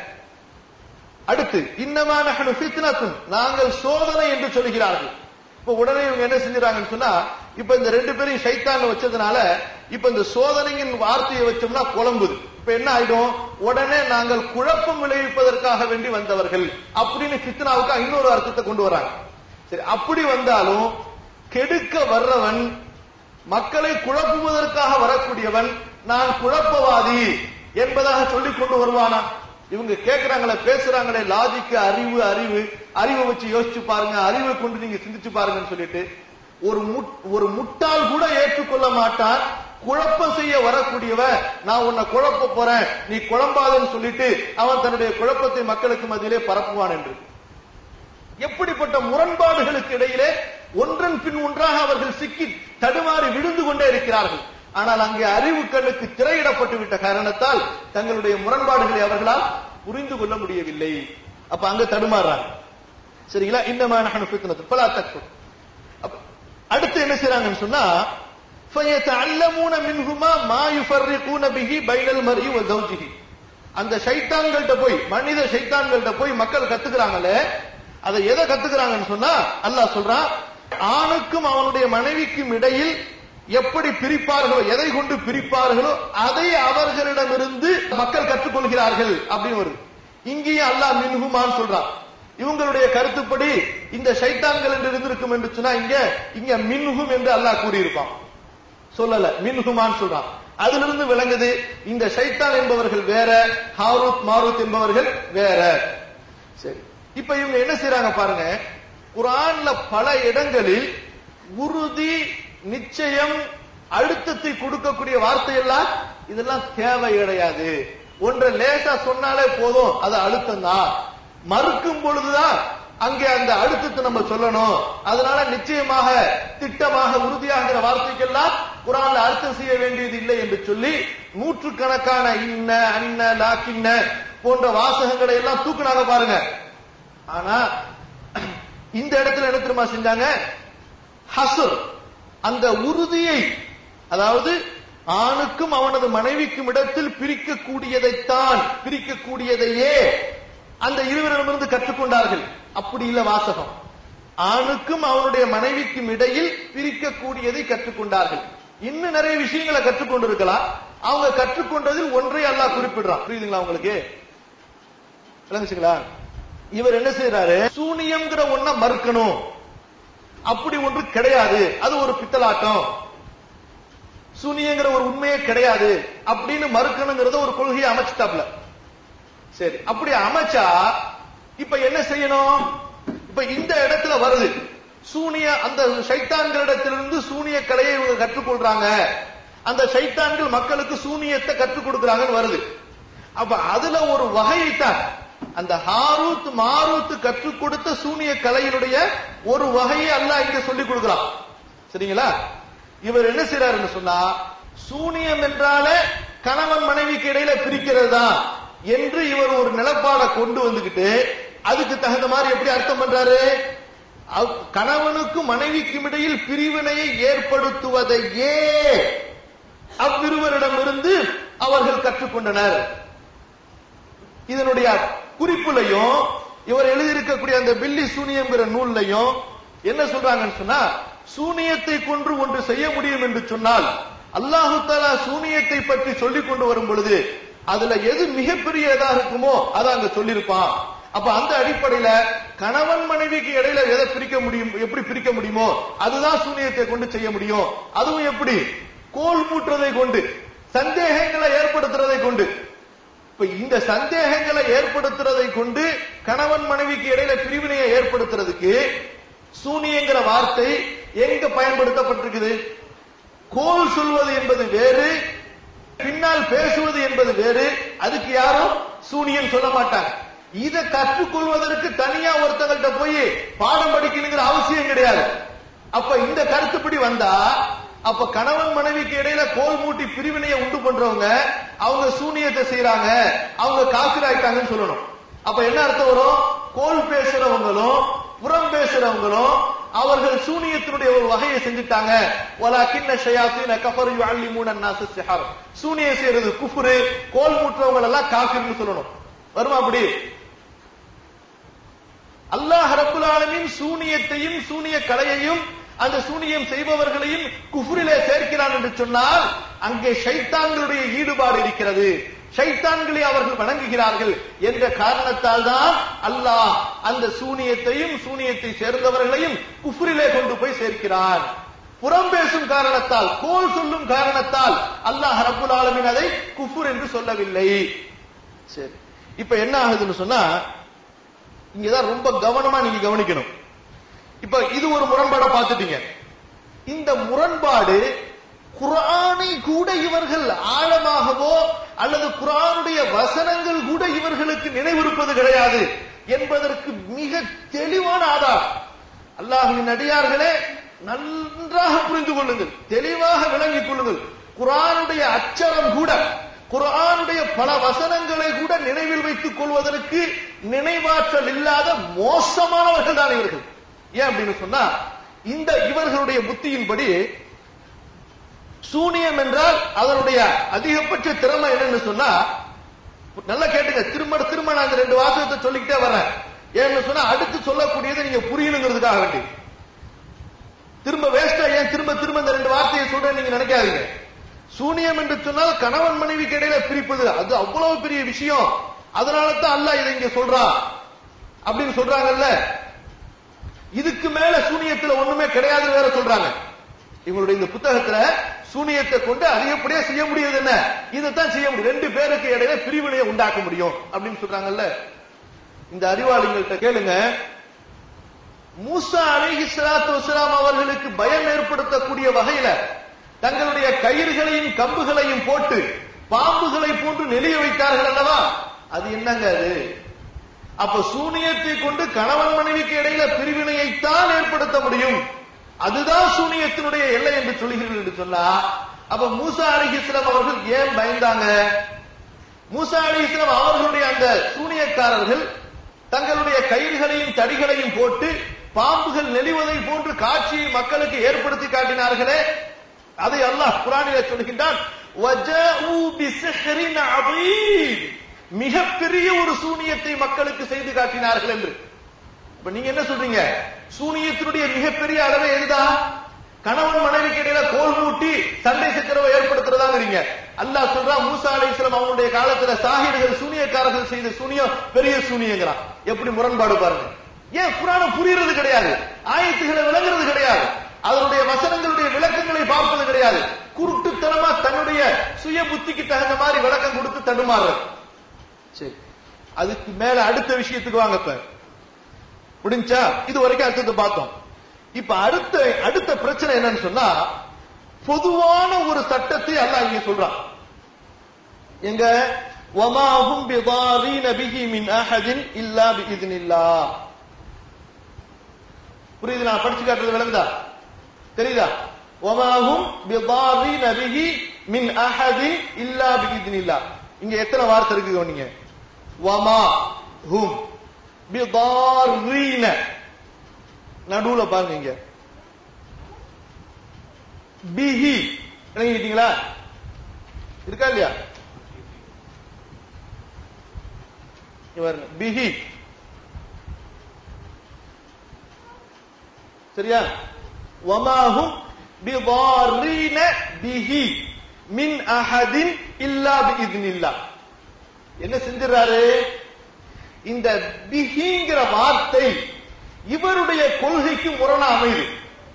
அடுத்து இன்னமா நஹனு ஃபித்னத்துன் நாங்கள் சோதனை என்று சொல்கிறார்கள் இப்ப உடனே இவங்க என்ன செஞ்சுறாங்கன்னு சொன்னா இப்ப இந்த ரெண்டு பேரையும் சைத்தான் வச்சதுனால இப்ப இந்த சோதனையின் வார்த்தையை வச்சோம்னா குழம்புது இப்ப என்ன ஆயிடும் உடனே நாங்கள் குழப்பம் விளைவிப்பதற்காக வேண்டி வந்தவர்கள் அப்படின்னு ஃபித்னாவுக்கு இன்னொரு அர்த்தத்தை கொண்டு வராங்க சரி அப்படி வந்தாலும் கெடுக்க வர்றவன் மக்களை குழப்புவதற்காக வரக்கூடியவன் நான் குழப்பவாதி என்பதாக சொல்லிக் கொண்டு வருவானா இவங்க கேக்குறாங்களே பேசுறாங்களே லாஜிக்கு அறிவு அறிவு அறிவை வச்சு யோசிச்சு பாருங்க அறிவை கொண்டு நீங்க சிந்திச்சு பாருங்கன்னு சொல்லிட்டு ஒரு முட்- ஒரு முட்டாள் கூட ஏற்றுக்கொள்ள மாட்டான் குழப்பம் செய்ய வரக்கூடியவன் நான் உன்னை குழப்ப போறேன் நீ குழம்பாதன்னு சொல்லிட்டு அவன் தன்னுடைய குழப்பத்தை மக்களுக்கு மத்தியிலே பரப்புவான் என்று எப்படிப்பட்ட முரண்பாடுகளுக்கு இடையிலே ஒன்றன் பின் ஒன்றாக அவர்கள் சிக்கி தடுமாறி விழுந்து கொண்டே இருக்கிறார்கள் ஆனால் அங்கே அறிவு கண்ணுக்கு திரையிடப்பட்டு விட்ட காரணத்தால் தங்களுடைய முரண்பாடுகளை அவர்களால் புரிந்து கொள்ள முடியவில்லை அப்ப அங்க தடுமாறுறாங்க சரிங்களா இன்னமா நஹனு ஃபித்னத்து ஃபலா தக்ஃபுர் அப்ப அடுத்து என்ன செய்றாங்கன்னு சொன்னா فَيَتَعَلَّمُونَ مِنْهُمَا مَا يُفَرِّقُونَ بِهِ بَيْنَ الْمَرْءِ وَزَوْجِهِ அந்த ஷைத்தான்கள்ட்ட போய் மனித ஷைத்தான்கள்ட்ட போய் மக்கள் கத்துக்கிறாங்களே அதை எதை கத்துக்கிறாங்கன்னு சொன்னா அல்லாஹ் சொல்றான் ஆணுக்கும் அவனுடைய மனைவிக்கும் இடையில் எப்படி பிரிப்பார்களோ எதை கொண்டு பிரிப்பார்களோ அதை அவர்களிடமிருந்து மக்கள் கற்றுக்கொள்கிறார்கள் அப்படின்னு வருது இங்கேயும் அல்லாஹ் மின்ஹுமான்னு சொல்றான் இவங்களுடைய கருத்துப்படி இந்த ஷைத்தான்கள் என்று இருந்திருக்கும் என்று சொன்னா இங்க இங்க மின்ஹும் என்று அல்லாஹ் கூறியிருப்பான் சொல்லல மின்ஹுமான் சொல்றான் அதிலிருந்து விளங்குது இந்த ஷைத்தான் என்பவர்கள் வேற ஹாரூத் மாரூத் என்பவர்கள் வேற சரி இப்ப இவங்க என்ன செய்றாங்க பாருங்க குர்ஆன்ல பல இடங்களில் உறுதி நிச்சயம் அழுத்தத்தை கொடுக்கக்கூடிய வார்த்தை எல்லாம் இதெல்லாம் தேவை கிடையாது ஒன்றை லேசா சொன்னாலே போதும் அது அழுத்தம் தான் மறுக்கும் பொழுதுதான் அங்கே அந்த அழுத்தத்தை நம்ம சொல்லணும் அதனால நிச்சயமாக திட்டமாக உறுதியாகிற வார்த்தைக்கெல்லாம் குரான்ல அர்த்தம் செய்ய வேண்டியது இல்லை என்று சொல்லி நூற்றுக்கணக்கான இன்ன அன்ன லாக்கின்ன போன்ற வாசகங்களை எல்லாம் தூக்குனாங்க பாருங்க ஆனா இந்த இடத்துல என்ன தெரியுமா செஞ்சாங்க ஹசுர் அந்த உறுதியை அதாவது ஆணுக்கும் அவனது மனைவிக்கும் இடத்தில் பிரிக்கக்கூடியதைத்தான் பிரிக்கக்கூடியதையே அந்த இருவரிடமிருந்து கற்றுக்கொண்டார்கள் அப்படி இல்ல வாசகம் ஆணுக்கும் அவனுடைய மனைவிக்கும் இடையில் பிரிக்கக்கூடியதை கற்றுக்கொண்டார்கள் இன்னும் நிறைய விஷயங்களை கற்றுக்கொண்டிருக்கலாம் அவங்க கற்றுக்கொண்டதில் ஒன்றை அல்லாஹ் குறிப்பிடுறான் புரியுதுங்களா உங்களுக்கு விளங்குச்சுங்களா இவர் என்ன செய்யறாரு சூனியம்ங்கிற ஒன்ன மறுக்கணும் அப்படி ஒன்று கிடையாது அது ஒரு பித்தலாட்டம் சூனியங்கிற ஒரு உண்மையே கிடையாது அப்படின்னு மறுக்கணுங்கிறத ஒரு கொள்கையை அமைச்சிட்டாப்ல சரி அப்படி அமைச்சா இப்ப என்ன செய்யணும் இப்ப இந்த இடத்துல வருது சூனிய அந்த சைத்தான்களிடத்திலிருந்து சூனிய கலையை இவங்க கற்றுக்கொள்றாங்க அந்த சைத்தான்கள் மக்களுக்கு சூனியத்தை கற்றுக் கொடுக்கறாங்கன்னு வருது அப்ப அதுல ஒரு வகையைத்தான் அந்த ஹாரூத் மாரூத் கற்றுக் கொடுத்த சூனிய கலையினுடைய ஒரு வகையை அல்லாஹ் இங்க சொல்லிக் கொடுக்கிறான் சரிங்களா இவர் என்ன செய்யறாருன்னு சொன்னா சூனியம் என்றாலே கணவன் மனைவிக்கு இடையில பிரிக்கிறது தான் என்று இவர் ஒரு நிலப்பாடை கொண்டு வந்துகிட்டு அதுக்கு தகுந்த மாதிரி எப்படி அர்த்தம் பண்றாரு அவ்- கணவனுக்கும் மனைவிக்கும் இடையில் பிரிவினையை ஏற்படுத்துவதையே அவ்விருவரிடமிருந்து அவர்கள் கற்றுக்கொண்டனர் இதனுடைய குறிப்புலையும் இவர் எழுதியிருக்கக்கூடிய அந்த பில்லி சூனியம்ங்கிற நூல்லையும் என்ன சொல்றாங்கன்னு சொன்னா சூனியத்தை கொன்று ஒன்று செய்ய முடியும் என்று சொன்னால் அல்லாஹு தாலா சூனியத்தை பற்றி சொல்லிக் கொண்டு வரும் பொழுது அதுல எது மிகப்பெரியதா இருக்குமோ அதை அங்க சொல்லியிருப்பான் அப்ப அந்த அடிப்படையில கணவன் மனைவிக்கு இடையில எதை பிரிக்க முடியும் எப்படி பிரிக்க முடியுமோ அதுதான் சூனியத்தை கொண்டு செய்ய முடியும் அதுவும் எப்படி கோல் மூட்டுறதை கொண்டு சந்தேகங்களை ஏற்படுத்துறதை கொண்டு இப்ப இந்த சந்தேகங்களை ஏற்படுத்துறதை கொண்டு கணவன் மனைவிக்கு இடையில பிரிவினையை ஏற்படுத்துறதுக்கு சூனியங்கிற வார்த்தை எங்க பயன்படுத்தப்பட்டிருக்குது கோல் சொல்வது என்பது வேறு பின்னால் பேசுவது என்பது வேறு அதுக்கு யாரும் சூனியம் சொல்ல மாட்டாங்க இதை கற்றுக்கொள்வதற்கு தனியா ஒருத்தங்கள்ட்ட போய் பாடம் படிக்கணுங்கிற அவசியம் கிடையாது அப்ப இந்த கருத்துப்படி வந்தா அப்ப கணவன் மனைவிக்கு இடையில கோல் மூட்டி பிரிவினையை உண்டு பண்றவங்க அவங்க சூனியத்தை செய்யறாங்க அவங்க காசிர் ஆயிட்டாங்கன்னு சொல்லணும் அப்ப என்ன அர்த்தம் வரும் கோல் பேசுறவங்களும் புறம் பேசுறவங்களும் அவர்கள் சூனியத்தினுடைய ஒரு வகையை செஞ்சுட்டாங்க வலாக்கின்ன ஷயாத்தீன கஃபர் யுஅல்லிமூன அன்னாஸ சிஹர் சூனியம் செய்யறது குஃப்ரு கோல் மூட்டுறவங்க எல்லாம் காஃபிர்னு சொல்லணும் வருமா அப்படி அல்லாஹ் ரப்புல் ஆலமீன் சூனியத்தையும் சூனிய கலையையும் அந்த சூனியம் செய்பவர்களையும் குஃப்ரிலே சேர்க்கிறான் என்று சொன்னால் அங்கே ஷைத்தான்களுடைய ஈடுபாடு இருக்கிறது ஷைத்தான்களை அவர்கள் வணங்குகிறார்கள் என்ற காரணத்தால் தான் அல்லாஹ் அந்த சூனியத்தையும் சூனியத்தை சேர்ந்தவர்களையும் குஃப்ரிலே கொண்டு போய் சேர்க்கிறான் புறம் பேசும் காரணத்தால் கோல் சொல்லும் காரணத்தால் அல்லாஹ் ரப்புல் ஆலமீன் அதை குஃபுர் என்று சொல்லவில்லை சரி இப்ப என்ன ஆகுதுன்னு சொன்னா இங்கதான் ரொம்ப கவனமா நீங்க கவனிக்கணும் இப்ப இது ஒரு முரண்பாடை பார்த்துட்டீங்க இந்த முரண்பாடு குரானை கூட இவர்கள் ஆழமாகவோ அல்லது குரானுடைய வசனங்கள் கூட இவர்களுக்கு நினைவிருப்பது கிடையாது என்பதற்கு மிக தெளிவான ஆதாரம் அல்லாஹுவின் அடியார்களே நன்றாக புரிந்து கொள்ளுங்கள் தெளிவாக விளங்கிக் கொள்ளுங்கள் குரானுடைய அச்சரம் கூட குரானுடைய பல வசனங்களை கூட நினைவில் வைத்துக் கொள்வதற்கு நினைவாற்றல் இல்லாத மோசமானவர்கள் தான் இவர்கள் ஏன் அப்படின்னு சொன்னா இந்த இவர்களுடைய புத்தியின்படி சூனியம் என்றால் அதனுடைய அதிகபட்ச திறமை என்னன்னு சொன்னா நல்லா கேட்டுங்க திரும்ப திரும்ப நான் இந்த ரெண்டு வாசகத்தை சொல்லிக்கிட்டே வரேன் ஏன்னு சொன்னா அடுத்து சொல்லக்கூடியதை நீங்க புரியணுங்கிறதுக்காக வேண்டி திரும்ப வேஸ்டா ஏன் திரும்ப திரும்ப இந்த ரெண்டு வார்த்தையை சொல்றேன் நீங்க நினைக்காதீங்க சூனியம் என்று சொன்னால் கணவன் மனைவிக்கு இடையில பிரிப்பது அது அவ்வளவு பெரிய விஷயம் அதனால தான் அல்லாஹ் இதை இங்க சொல்றான் அப்படின்னு சொல்றாங்கல்ல இதுக்கு மேல சூனியத்துல ஒண்ணுமே கிடையாது வேற சொல்றாங்க இவங்களுடைய இந்த புத்தகத்துல சூனியத்தை கொண்டு அதிகப்படியா செய்ய முடியாது என்ன இதைத்தான் செய்ய முடியும் ரெண்டு பேருக்கு இடையில பிரிவினையை உண்டாக்க முடியும் அப்படின்னு சொல்றாங்கல்ல இந்த அறிவாளிகள்கிட்ட கேளுங்க மூசா அலிஹி சலாத்து வசலாம் அவர்களுக்கு பயம் ஏற்படுத்தக்கூடிய வகையில தங்களுடைய கயிறுகளையும் கம்புகளையும் போட்டு பாம்புகளை போன்று நெளிய வைத்தார்கள் அல்லவா அது என்னங்க அது அப்ப சூனியத்தை கொண்டு கணவன் மனைவிக்கு இடையில பிரிவினையைத்தான் ஏற்படுத்த முடியும் அதுதான் சூனியத்தினுடைய எல்லை என்று சொல்கிறீர்கள் என்று சொன்னா அப்ப மூசா அலிஹிஸ்லாம் அவர்கள் ஏன் பயந்தாங்க மூசா அலிஹிஸ்லாம் அவர்களுடைய அந்த சூனியக்காரர்கள் தங்களுடைய கயிறுகளையும் தடிகளையும் போட்டு பாம்புகள் நெளிவதை போன்று காட்சியை மக்களுக்கு ஏற்படுத்தி காட்டினார்களே அதை அல்லாஹ் குரானில சொல்கின்றான் "வஜாஊ பிசிஹ்ரின் அதீம்." மிகப்பெரிய ஒரு சூனியத்தை மக்களுக்கு செய்து காட்டினார்கள் என்று இப்ப நீங்க என்ன சொல்றீங்க சூனியத்தினுடைய மிகப்பெரிய அளவை எதுதான் கணவன் மனைவிக்கு இடையில கோல் மூட்டி சண்டை சச்சரவை ஏற்படுத்துறதாங்கிறீங்க அல்லாஹ் சொல்றான் மூசா அலைஹிஸ்ஸலாம் அவங்களுடைய காலத்துல சாஹிர்கள் சூனியக்காரர்கள் செய்த சூனியம் பெரிய சூனியங்கிறான் எப்படி முரண்பாடு பாருங்க ஏன் குரானம் புரியுறது கிடையாது ஆயத்துகளை விளங்குறது கிடையாது அதனுடைய வசனங்களுடைய விளக்கங்களை பார்ப்பது கிடையாது குருட்டுத்தனமா தன்னுடைய சுய புத்திக்கு தகுந்த மாதிரி விளக்கம் கொடுத்து தடுமாறுறது சரி அதுக்கு மேல அடுத்த விஷயத்துக்கு வாங்க இப்ப முடிஞ்சா இது வரைக்கும் அடுத்தது பார்த்தோம் இப்ப அடுத்த அடுத்த பிரச்சனை என்னன்னு சொன்னா பொதுவான ஒரு சட்டத்தை அல்லாஹ் இங்க சொல்றான் எங்க வமாஹும் பிதாரீன பிஹி மின் அஹதின் இல்லா பிஇذنில்லாஹ் புரியுது நான் படிச்சு காட்டுறது விளங்குதா தெரியுதா வமாஹும் பிதாரீன பிஹி மின் அஹதின் இல்லா பிஇذنில்லாஹ் இங்க எத்தனை வார்த்தை இருக்கு கவனிங்க வமா ஹும் பிதாரீன நடுவுல பாருங்க இங்க பிஹி விளங்கிட்டீங்களா இருக்கா இல்லையா இவர் பிஹி சரியா வமாஹும் பிதாரீன பிஹி மின் அஹதின் இல்லா பிஇذنில்லாஹ் என்ன செஞ்சிடறாரு இந்த பிஹிங்கிற வார்த்தை இவருடைய கொள்கைக்கு முரணா அமைது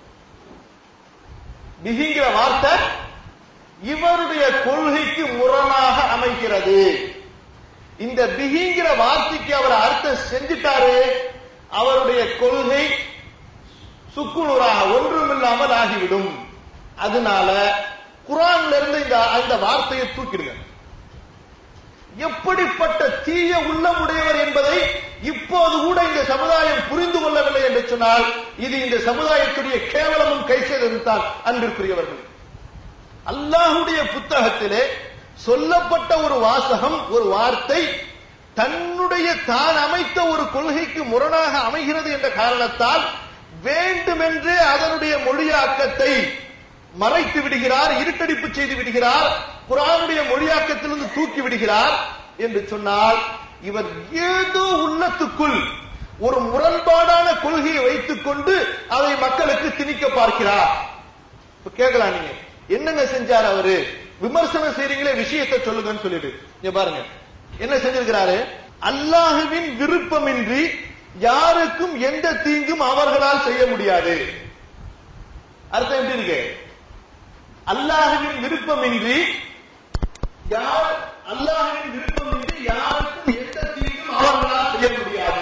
பிஹிங்கிற வார்த்தை இவருடைய கொள்கைக்கு முரணாக அமைகிறது இந்த பிஹிங்கிற வார்த்தைக்கு அவர் அர்த்தம் செஞ்சிட்டாரு அவருடைய கொள்கை சுக்குநூறாக ஒன்றுமில்லாமல் ஆகிவிடும் அதனால குரான்ல இருந்து இந்த அந்த வார்த்தையை தூக்கிடுங்க எப்படிப்பட்ட தீய உள்ளமுடையவர் என்பதை இப்போது கூட இந்த சமுதாயம் புரிந்து கொள்ளவில்லை என்று சொன்னால் இது இந்த சமுதாயத்துடைய கேவலமும் கைசேதம் தான் அன்பிற்குரியவர்கள் அல்லாஹுடைய புத்தகத்திலே சொல்லப்பட்ட ஒரு வாசகம் ஒரு வார்த்தை தன்னுடைய தான் அமைத்த ஒரு கொள்கைக்கு முரணாக அமைகிறது என்ற காரணத்தால் வேண்டுமென்றே அதனுடைய மொழியாக்கத்தை மறைத்து விடுகிறார் இருட்டடிப்பு செய்து விடுகிறார் குரானுடைய மொழியாக்கத்திலிருந்து தூக்கி விடுகிறார் என்று சொன்னால் இவர் ஏதோ உள்ளத்துக்குள் ஒரு முரண்பாடான கொள்கையை வைத்துக் கொண்டு அதை மக்களுக்கு திணிக்க பார்க்கிறார் இப்ப கேட்கலாம் நீங்க என்னங்க செஞ்சார் அவரு விமர்சனம் செய்றீங்களே விஷயத்தை சொல்லுங்கன்னு சொல்லிட்டு இங்க பாருங்க என்ன செஞ்சிருக்கிறாரு அல்லாஹுவின் விருப்பமின்றி யாருக்கும் எந்த தீங்கும் அவர்களால் செய்ய முடியாது அர்த்தம் எப்படி இருக்கு அல்லாஹுவின் விருப்பமின்றி யார் அல்லாஹுவின் விருப்பமின்றி யாருக்கும் எந்த தீங்கும் அவர்களால் செய்ய முடியாது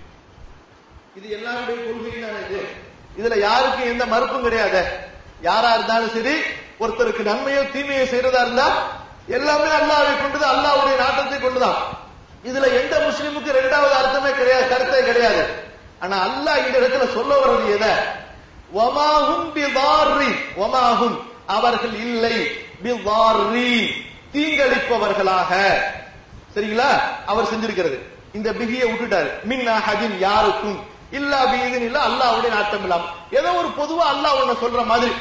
இது எல்லாருடைய கொள்கை தானே இது இதுல யாருக்கும் எந்த மறுப்பும் கிடையாது யாரா இருந்தாலும் சரி ஒருத்தருக்கு நன்மையோ தீமையோ செய்யறதா இருந்தா எல்லாமே அல்லாஹ்வை கொண்டுது அல்லாஹ்வுடைய நாட்டத்தை கொண்டுதான் இதுல எந்த முஸ்லிமுக்கு இரண்டாவது அர்த்தமே கிடையாது கருத்தே கிடையாது ஆனா அல்லாஹ் இந்த இடத்துல சொல்ல வர்றது எதை வமாஹும் பிதாரி வமாஹும் அவர்கள் இல்லை பிதாரி தீங்களிப்பவர்களாக சரிங்களா அவர் செஞ்சிருக்கிறது இந்த பிகியை விட்டுட்டாரு மின் அஹதின் யாருக்கும் இல்லா பீதின் இல்ல அல்லாஹ்வுடைய நாட்டம் இல்லாம ஏதோ ஒரு பொதுவா அல்லாஹ் ஒண்ணு சொல்ற மாதிரி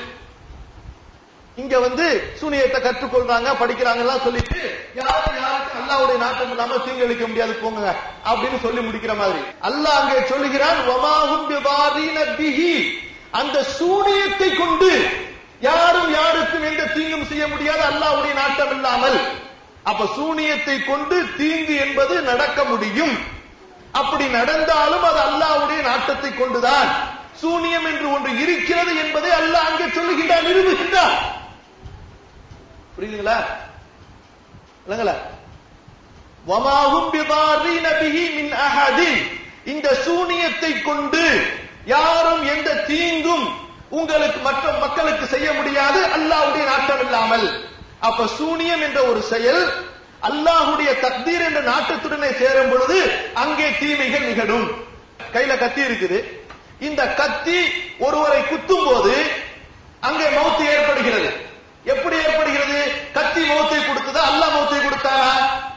இங்க வந்து சூனியத்தை கற்றுக்கொள்றாங்க படிக்கிறாங்க எல்லாம் சொல்லிட்டு யாரும் யாருக்கும் அல்லாஹ்வுடைய நாட்டம் இல்லாம தீங்களிக்க முடியாது போங்க அப்படின்னு சொல்லி முடிக்கிற மாதிரி அல்லாஹ் அங்கே சொல்லுகிறான் வமாஹும் பிதாரீன பிஹி அந்த சூனியத்தை கொண்டு யாரும் யாருக்கும் எந்த தீங்கும் செய்ய முடியாது அல்லாஹ்வுடைய நாட்டம் இல்லாமல் அப்ப சூனியத்தை கொண்டு தீங்கு என்பது நடக்க முடியும் அப்படி நடந்தாலும் அது அல்லாஹ்வுடைய நாட்டத்தை கொண்டுதான் சூனியம் என்று ஒன்று இருக்கிறது என்பதை அல்லாஹ் அங்கே சொல்லுகின்றான் நிரூபிக்கின்றான் புரியுதுங்களா இல்லங்களா வமாஹும் பிதாரீன பிஹி மின் அஹதின் இந்த சூனியத்தை கொண்டு யாரும் எந்த தீங்கும் உங்களுக்கு மற்ற மக்களுக்கு செய்ய முடியாது அல்லாஹ்வுடைய நாட்டம் இல்லாமல் அப்ப சூனியம் என்ற ஒரு செயல் அல்லாஹ்வுடைய தக்தீர் என்ற நாட்டத்துடனே சேரும் பொழுது அங்கே தீமைகள் நிகழும் கையில கத்தி இருக்குது இந்த கத்தி ஒருவரை குத்தும் போது அங்கே மௌத்து ஏற்படுகிறது எப்படி ஏற்படுகிறது கத்தி மௌத்தை கொடுத்ததா அல்லாஹ் மௌத்தை கொடுத்தானா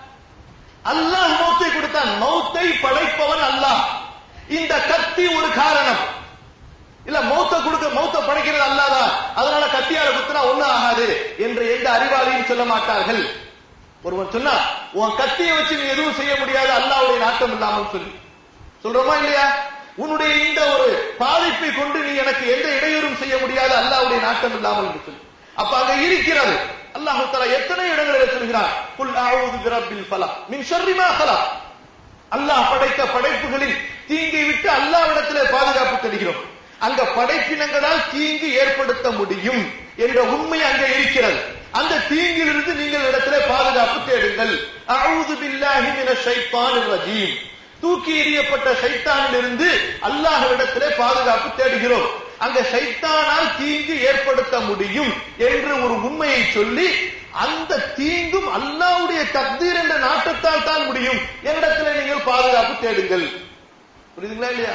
அல்லாஹ் மௌத்தை கொடுத்தான் மௌத்தை படைப்பவன் அல்லாஹ் இந்த கத்தி ஒரு காரணம் இல்ல மௌத்த கொடுக்க மௌத்த படைக்கிறது அல்லாதான் அதனால கத்தியால குத்துனா ஒண்ணும் ஆகாது என்று எந்த அறிவாளியும் சொல்ல மாட்டார்கள் ஒருவன் சொன்னா உன் கத்தியை வச்சு நீ எதுவும் செய்ய முடியாது அல்லாவுடைய நாட்டம் இல்லாமல் சொல்லி சொல்றோமா இல்லையா உன்னுடைய இந்த ஒரு பாதிப்பை கொண்டு நீ எனக்கு எந்த இடையூறும் செய்ய முடியாது அல்லாவுடைய நாட்டம் இல்லாமல் என்று சொல்லி அப்ப அங்க இருக்கிறது அல்லாஹு தஆலா எத்தனை இடங்களில் சொல்கிறார் குல் அஊது பிரப்பில் ஃபலக் மின் ஷர்ரி மா ஃபலக் அல்லாஹ் படைத்த படைப்புகளில் தீங்கை விட்டு அல்லாஹ்விடத்திலே பாதுகாப்பு தேடுகிறோம் அங்க படைப்பினங்களால் தீங்கு ஏற்படுத்த முடியும் என்ற உண்மை அங்கே இருக்கிறது அந்த தீங்கிலிருந்து நீங்கள் இடத்திலே பாதுகாப்பு தேடுங்கள் அஊது பில்லாஹி மினஷ் ஷைத்தானிர் ரஜீம் தூக்கி எறியப்பட்ட சைத்தானிலிருந்து அல்லாஹ்விடத்திலே பாதுகாப்பு தேடுகிறோம் அங்க சைத்தானால் தீங்கு ஏற்படுத்த முடியும் என்று ஒரு உண்மையை சொல்லி அந்த தீங்கும் அல்லாஹ்வுடைய தக்தீர் என்ற நாட்டத்தால் தான் முடியும் என்னிடத்திலே நீங்கள் பாதுகாப்பு தேடுங்கள் புரியுதுங்களா இல்லையா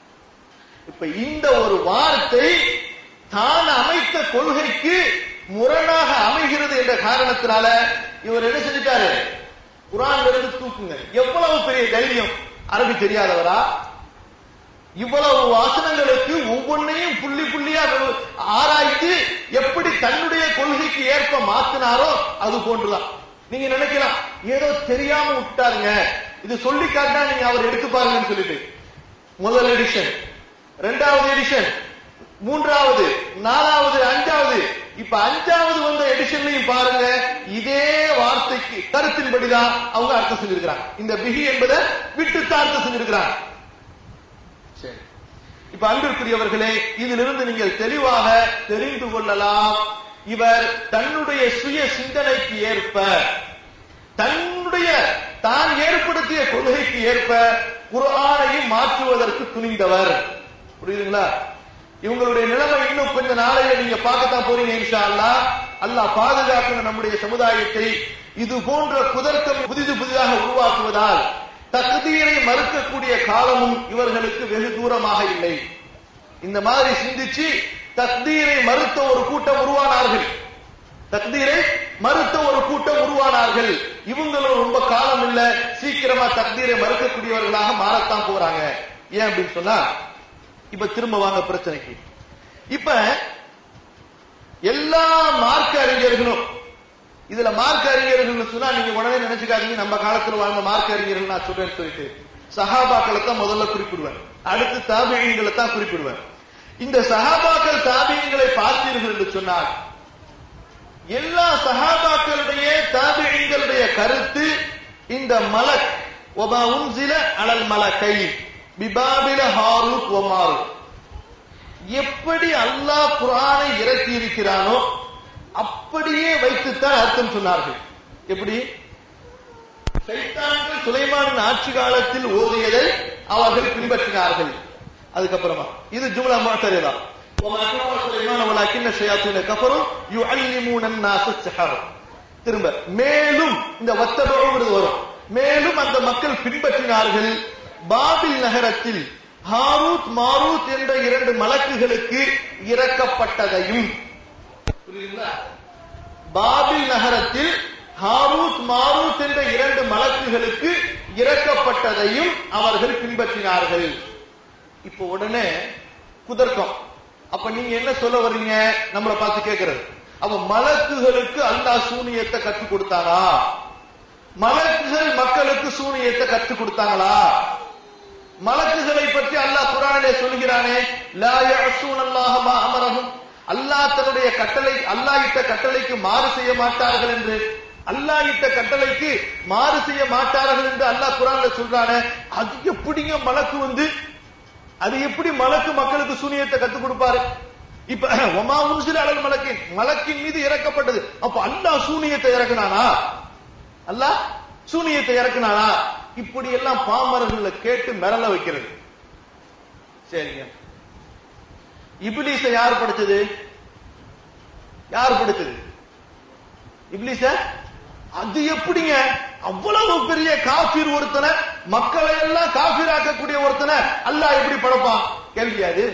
இப்ப இந்த ஒரு வார்த்தை தான் அமைத்த கொள்கைக்கு முரணாக அமைகிறது என்ற காரணத்தினால இவர் என்ன செஞ்சிட்டாரு குரான் இருந்து தூக்குங்க எவ்வளவு பெரிய தைரியம் அரபி தெரியாதவரா இவ்வளவு வாசனங்களுக்கு ஒவ்வொன்னையும் புள்ளி புள்ளியா ஆராய்ந்து எப்படி தன்னுடைய கொள்கைக்கு ஏற்ப மாத்தினாரோ அது போன்றுதான் நீங்க நினைக்கலாம் ஏதோ தெரியாம விட்டாருங்க இது சொல்லி காட்டினா நீங்க அவர் எடுத்து பாருங்கன்னு சொல்லிட்டு முதல் எடிஷன் ரெண்டாவது எடிஷன் மூன்றாவது நாலாவது அஞ்சாவது இப்ப அஞ்சாவது வந்த எடிஷன்லையும் பாருங்க இதே வார்த்தைக்கு கருத்தின்படிதான் அவங்க அர்த்தம் செஞ்சிருக்கிறாங்க இந்த பிகி என்பதை விட்டுத்தான் அர்த்தம் செஞ்சிருக்கிறாங்க சரி இப்ப அன்பிற்குரியவர்களே இதிலிருந்து நீங்கள் தெளிவாக தெரிந்து கொள்ளலாம் இவர் தன்னுடைய சுய சிந்தனைக்கு ஏற்ப தன்னுடைய தான் ஏற்படுத்திய கொள்கைக்கு ஏற்ப குர்ஆனையும் மாற்றுவதற்கு துணிந்தவர் புரியுதுங்களா இவங்களுடைய நிலைமை இன்னும் கொஞ்ச நாளையில நீங்க பார்க்கத்தான் போறீங்க இன்ஷா அல்லாஹ் அல்லாஹ் பாதுகாக்கணும் நம்முடைய சமுதாயத்தை இது போன்ற குதர்க்கம் புதிது புதிதாக உருவாக்குவதால் தகுதியை மறுக்கக்கூடிய காலமும் இவர்களுக்கு வெகு தூரமாக இல்லை இந்த மாதிரி சிந்திச்சு தக்தீரை மறுத்த ஒரு கூட்டம் உருவானார்கள் தக்தீரை மறுத்த ஒரு கூட்டம் உருவானார்கள் இவங்களும் ரொம்ப காலம் இல்ல சீக்கிரமா தக்தீரை மறுக்கக்கூடியவர்களாக மாறத்தான் போறாங்க ஏன் அப்படின்னு சொன்னா இப்ப திரும்ப வாங்க பிரச்சனைக்கு இப்ப எல்லா மார்க்க அறிஞர்களும் இதுல மார்க்க அறிஞர்கள் சொன்னா நீங்க உடனே நினைச்சுக்காதீங்க நம்ம காலத்துல வாழ்ந்த மார்க்க அறிஞர்கள் நான் சொல்றேன்னு சொல்லிட்டு சஹாபாக்களை தான் முதல்ல குறிப்பிடுவேன் அடுத்து தாபியங்களை தான் குறிப்பிடுவேன் இந்த சஹாபாக்கள் தாபியங்களை பார்த்தீர்கள் என்று சொன்னால் எல்லா சஹாபாக்களுடைய தாபியங்களுடைய கருத்து இந்த மலக் ஒபா உன்சில அலல் மலக்கை பிபாபில ஹாரூத் ஒமாரு எப்படி அல்லாஹ் குரானை இறக்கி இருக்கிறானோ அப்படியே வைத்துத்தான் அர்த்தம் சொன்னார்கள் எப்படி சைத்தான்கள் சுலைமானின் ஆட்சி காலத்தில் ஓதியதை அவர்கள் பின்பற்றினார்கள் அதுக்கப்புறமா இது ஜும்லா மாத்தரியதா وما كفر سليمان ولكن الشياطين كفروا يعلمون الناس السحر திரும்ப மேலும் இந்த வத்தபுங்கிறது வரும் மேலும் அந்த மக்கள் பின்பற்றினார்கள் பாபில் நகரத்தில் ஹாரூத் மாரூத் என்ற இரண்டு மலக்குகளுக்கு இறக்கப்பட்டதையும் புரியுதுங்களா பாபில் நகரத்தில் ஹாரூத் மாரூத் என்ற இரண்டு மலக்குகளுக்கு இறக்கப்பட்டதையும் அவர்கள் பின்பற்றினார்கள் இப்போ உடனே குதர்க்கம் அப்ப நீங்க என்ன சொல்ல வர்றீங்க நம்மளை பார்த்து கேட்கிறது அப்ப மலக்குகளுக்கு அல்லாஹ் சூனியத்தை கற்றுக் கொடுத்தாரா மலக்குகள் மக்களுக்கு சூனியத்தை கற்றுக் கொடுத்தாங்களா மலக்குகளை பற்றி அல்லாஹ் குரானிலே சொல்கிறானே லா யஅஸூன அல்லாஹ மா அமரஹும் அல்லாஹ் தன்னுடைய கட்டளை அல்லாஹ் இட்ட கட்டளைக்கு மாறு செய்ய மாட்டார்கள் என்று அல்லாஹ் இட்ட கட்டளைக்கு மாறு செய்ய மாட்டார்கள் என்று அல்லாஹ் குரான்ல சொல்றானே அது எப்படிங்க மலக்கு வந்து அது எப்படி மலக்கு மக்களுக்கு சூனியத்தை கத்துக் கொடுப்பாரு இப்ப ஒமா உன்சில அழல் மலக்கின் மலக்கின் மீது இறக்கப்பட்டது அப்ப அல்லாஹ் சூனியத்தை இறக்குனானா அல்லாஹ் சூனியத்தை இறக்குனானா இப்படி எல்லாம் பாமரர்கள கேட்டு மிரள வைக்கிறது சரிங்க இபிலிச யார் படிச்சது யார் படிச்சது இபிலிச அது எப்படிங்க அவ்வளவு பெரிய காபீர் ஒருத்தனை மக்களை எல்லாம் காபீர் ஆக்கக்கூடிய ஒருத்தனை அல்லாஹ் எப்படி படைப்பான் கேள்வியாது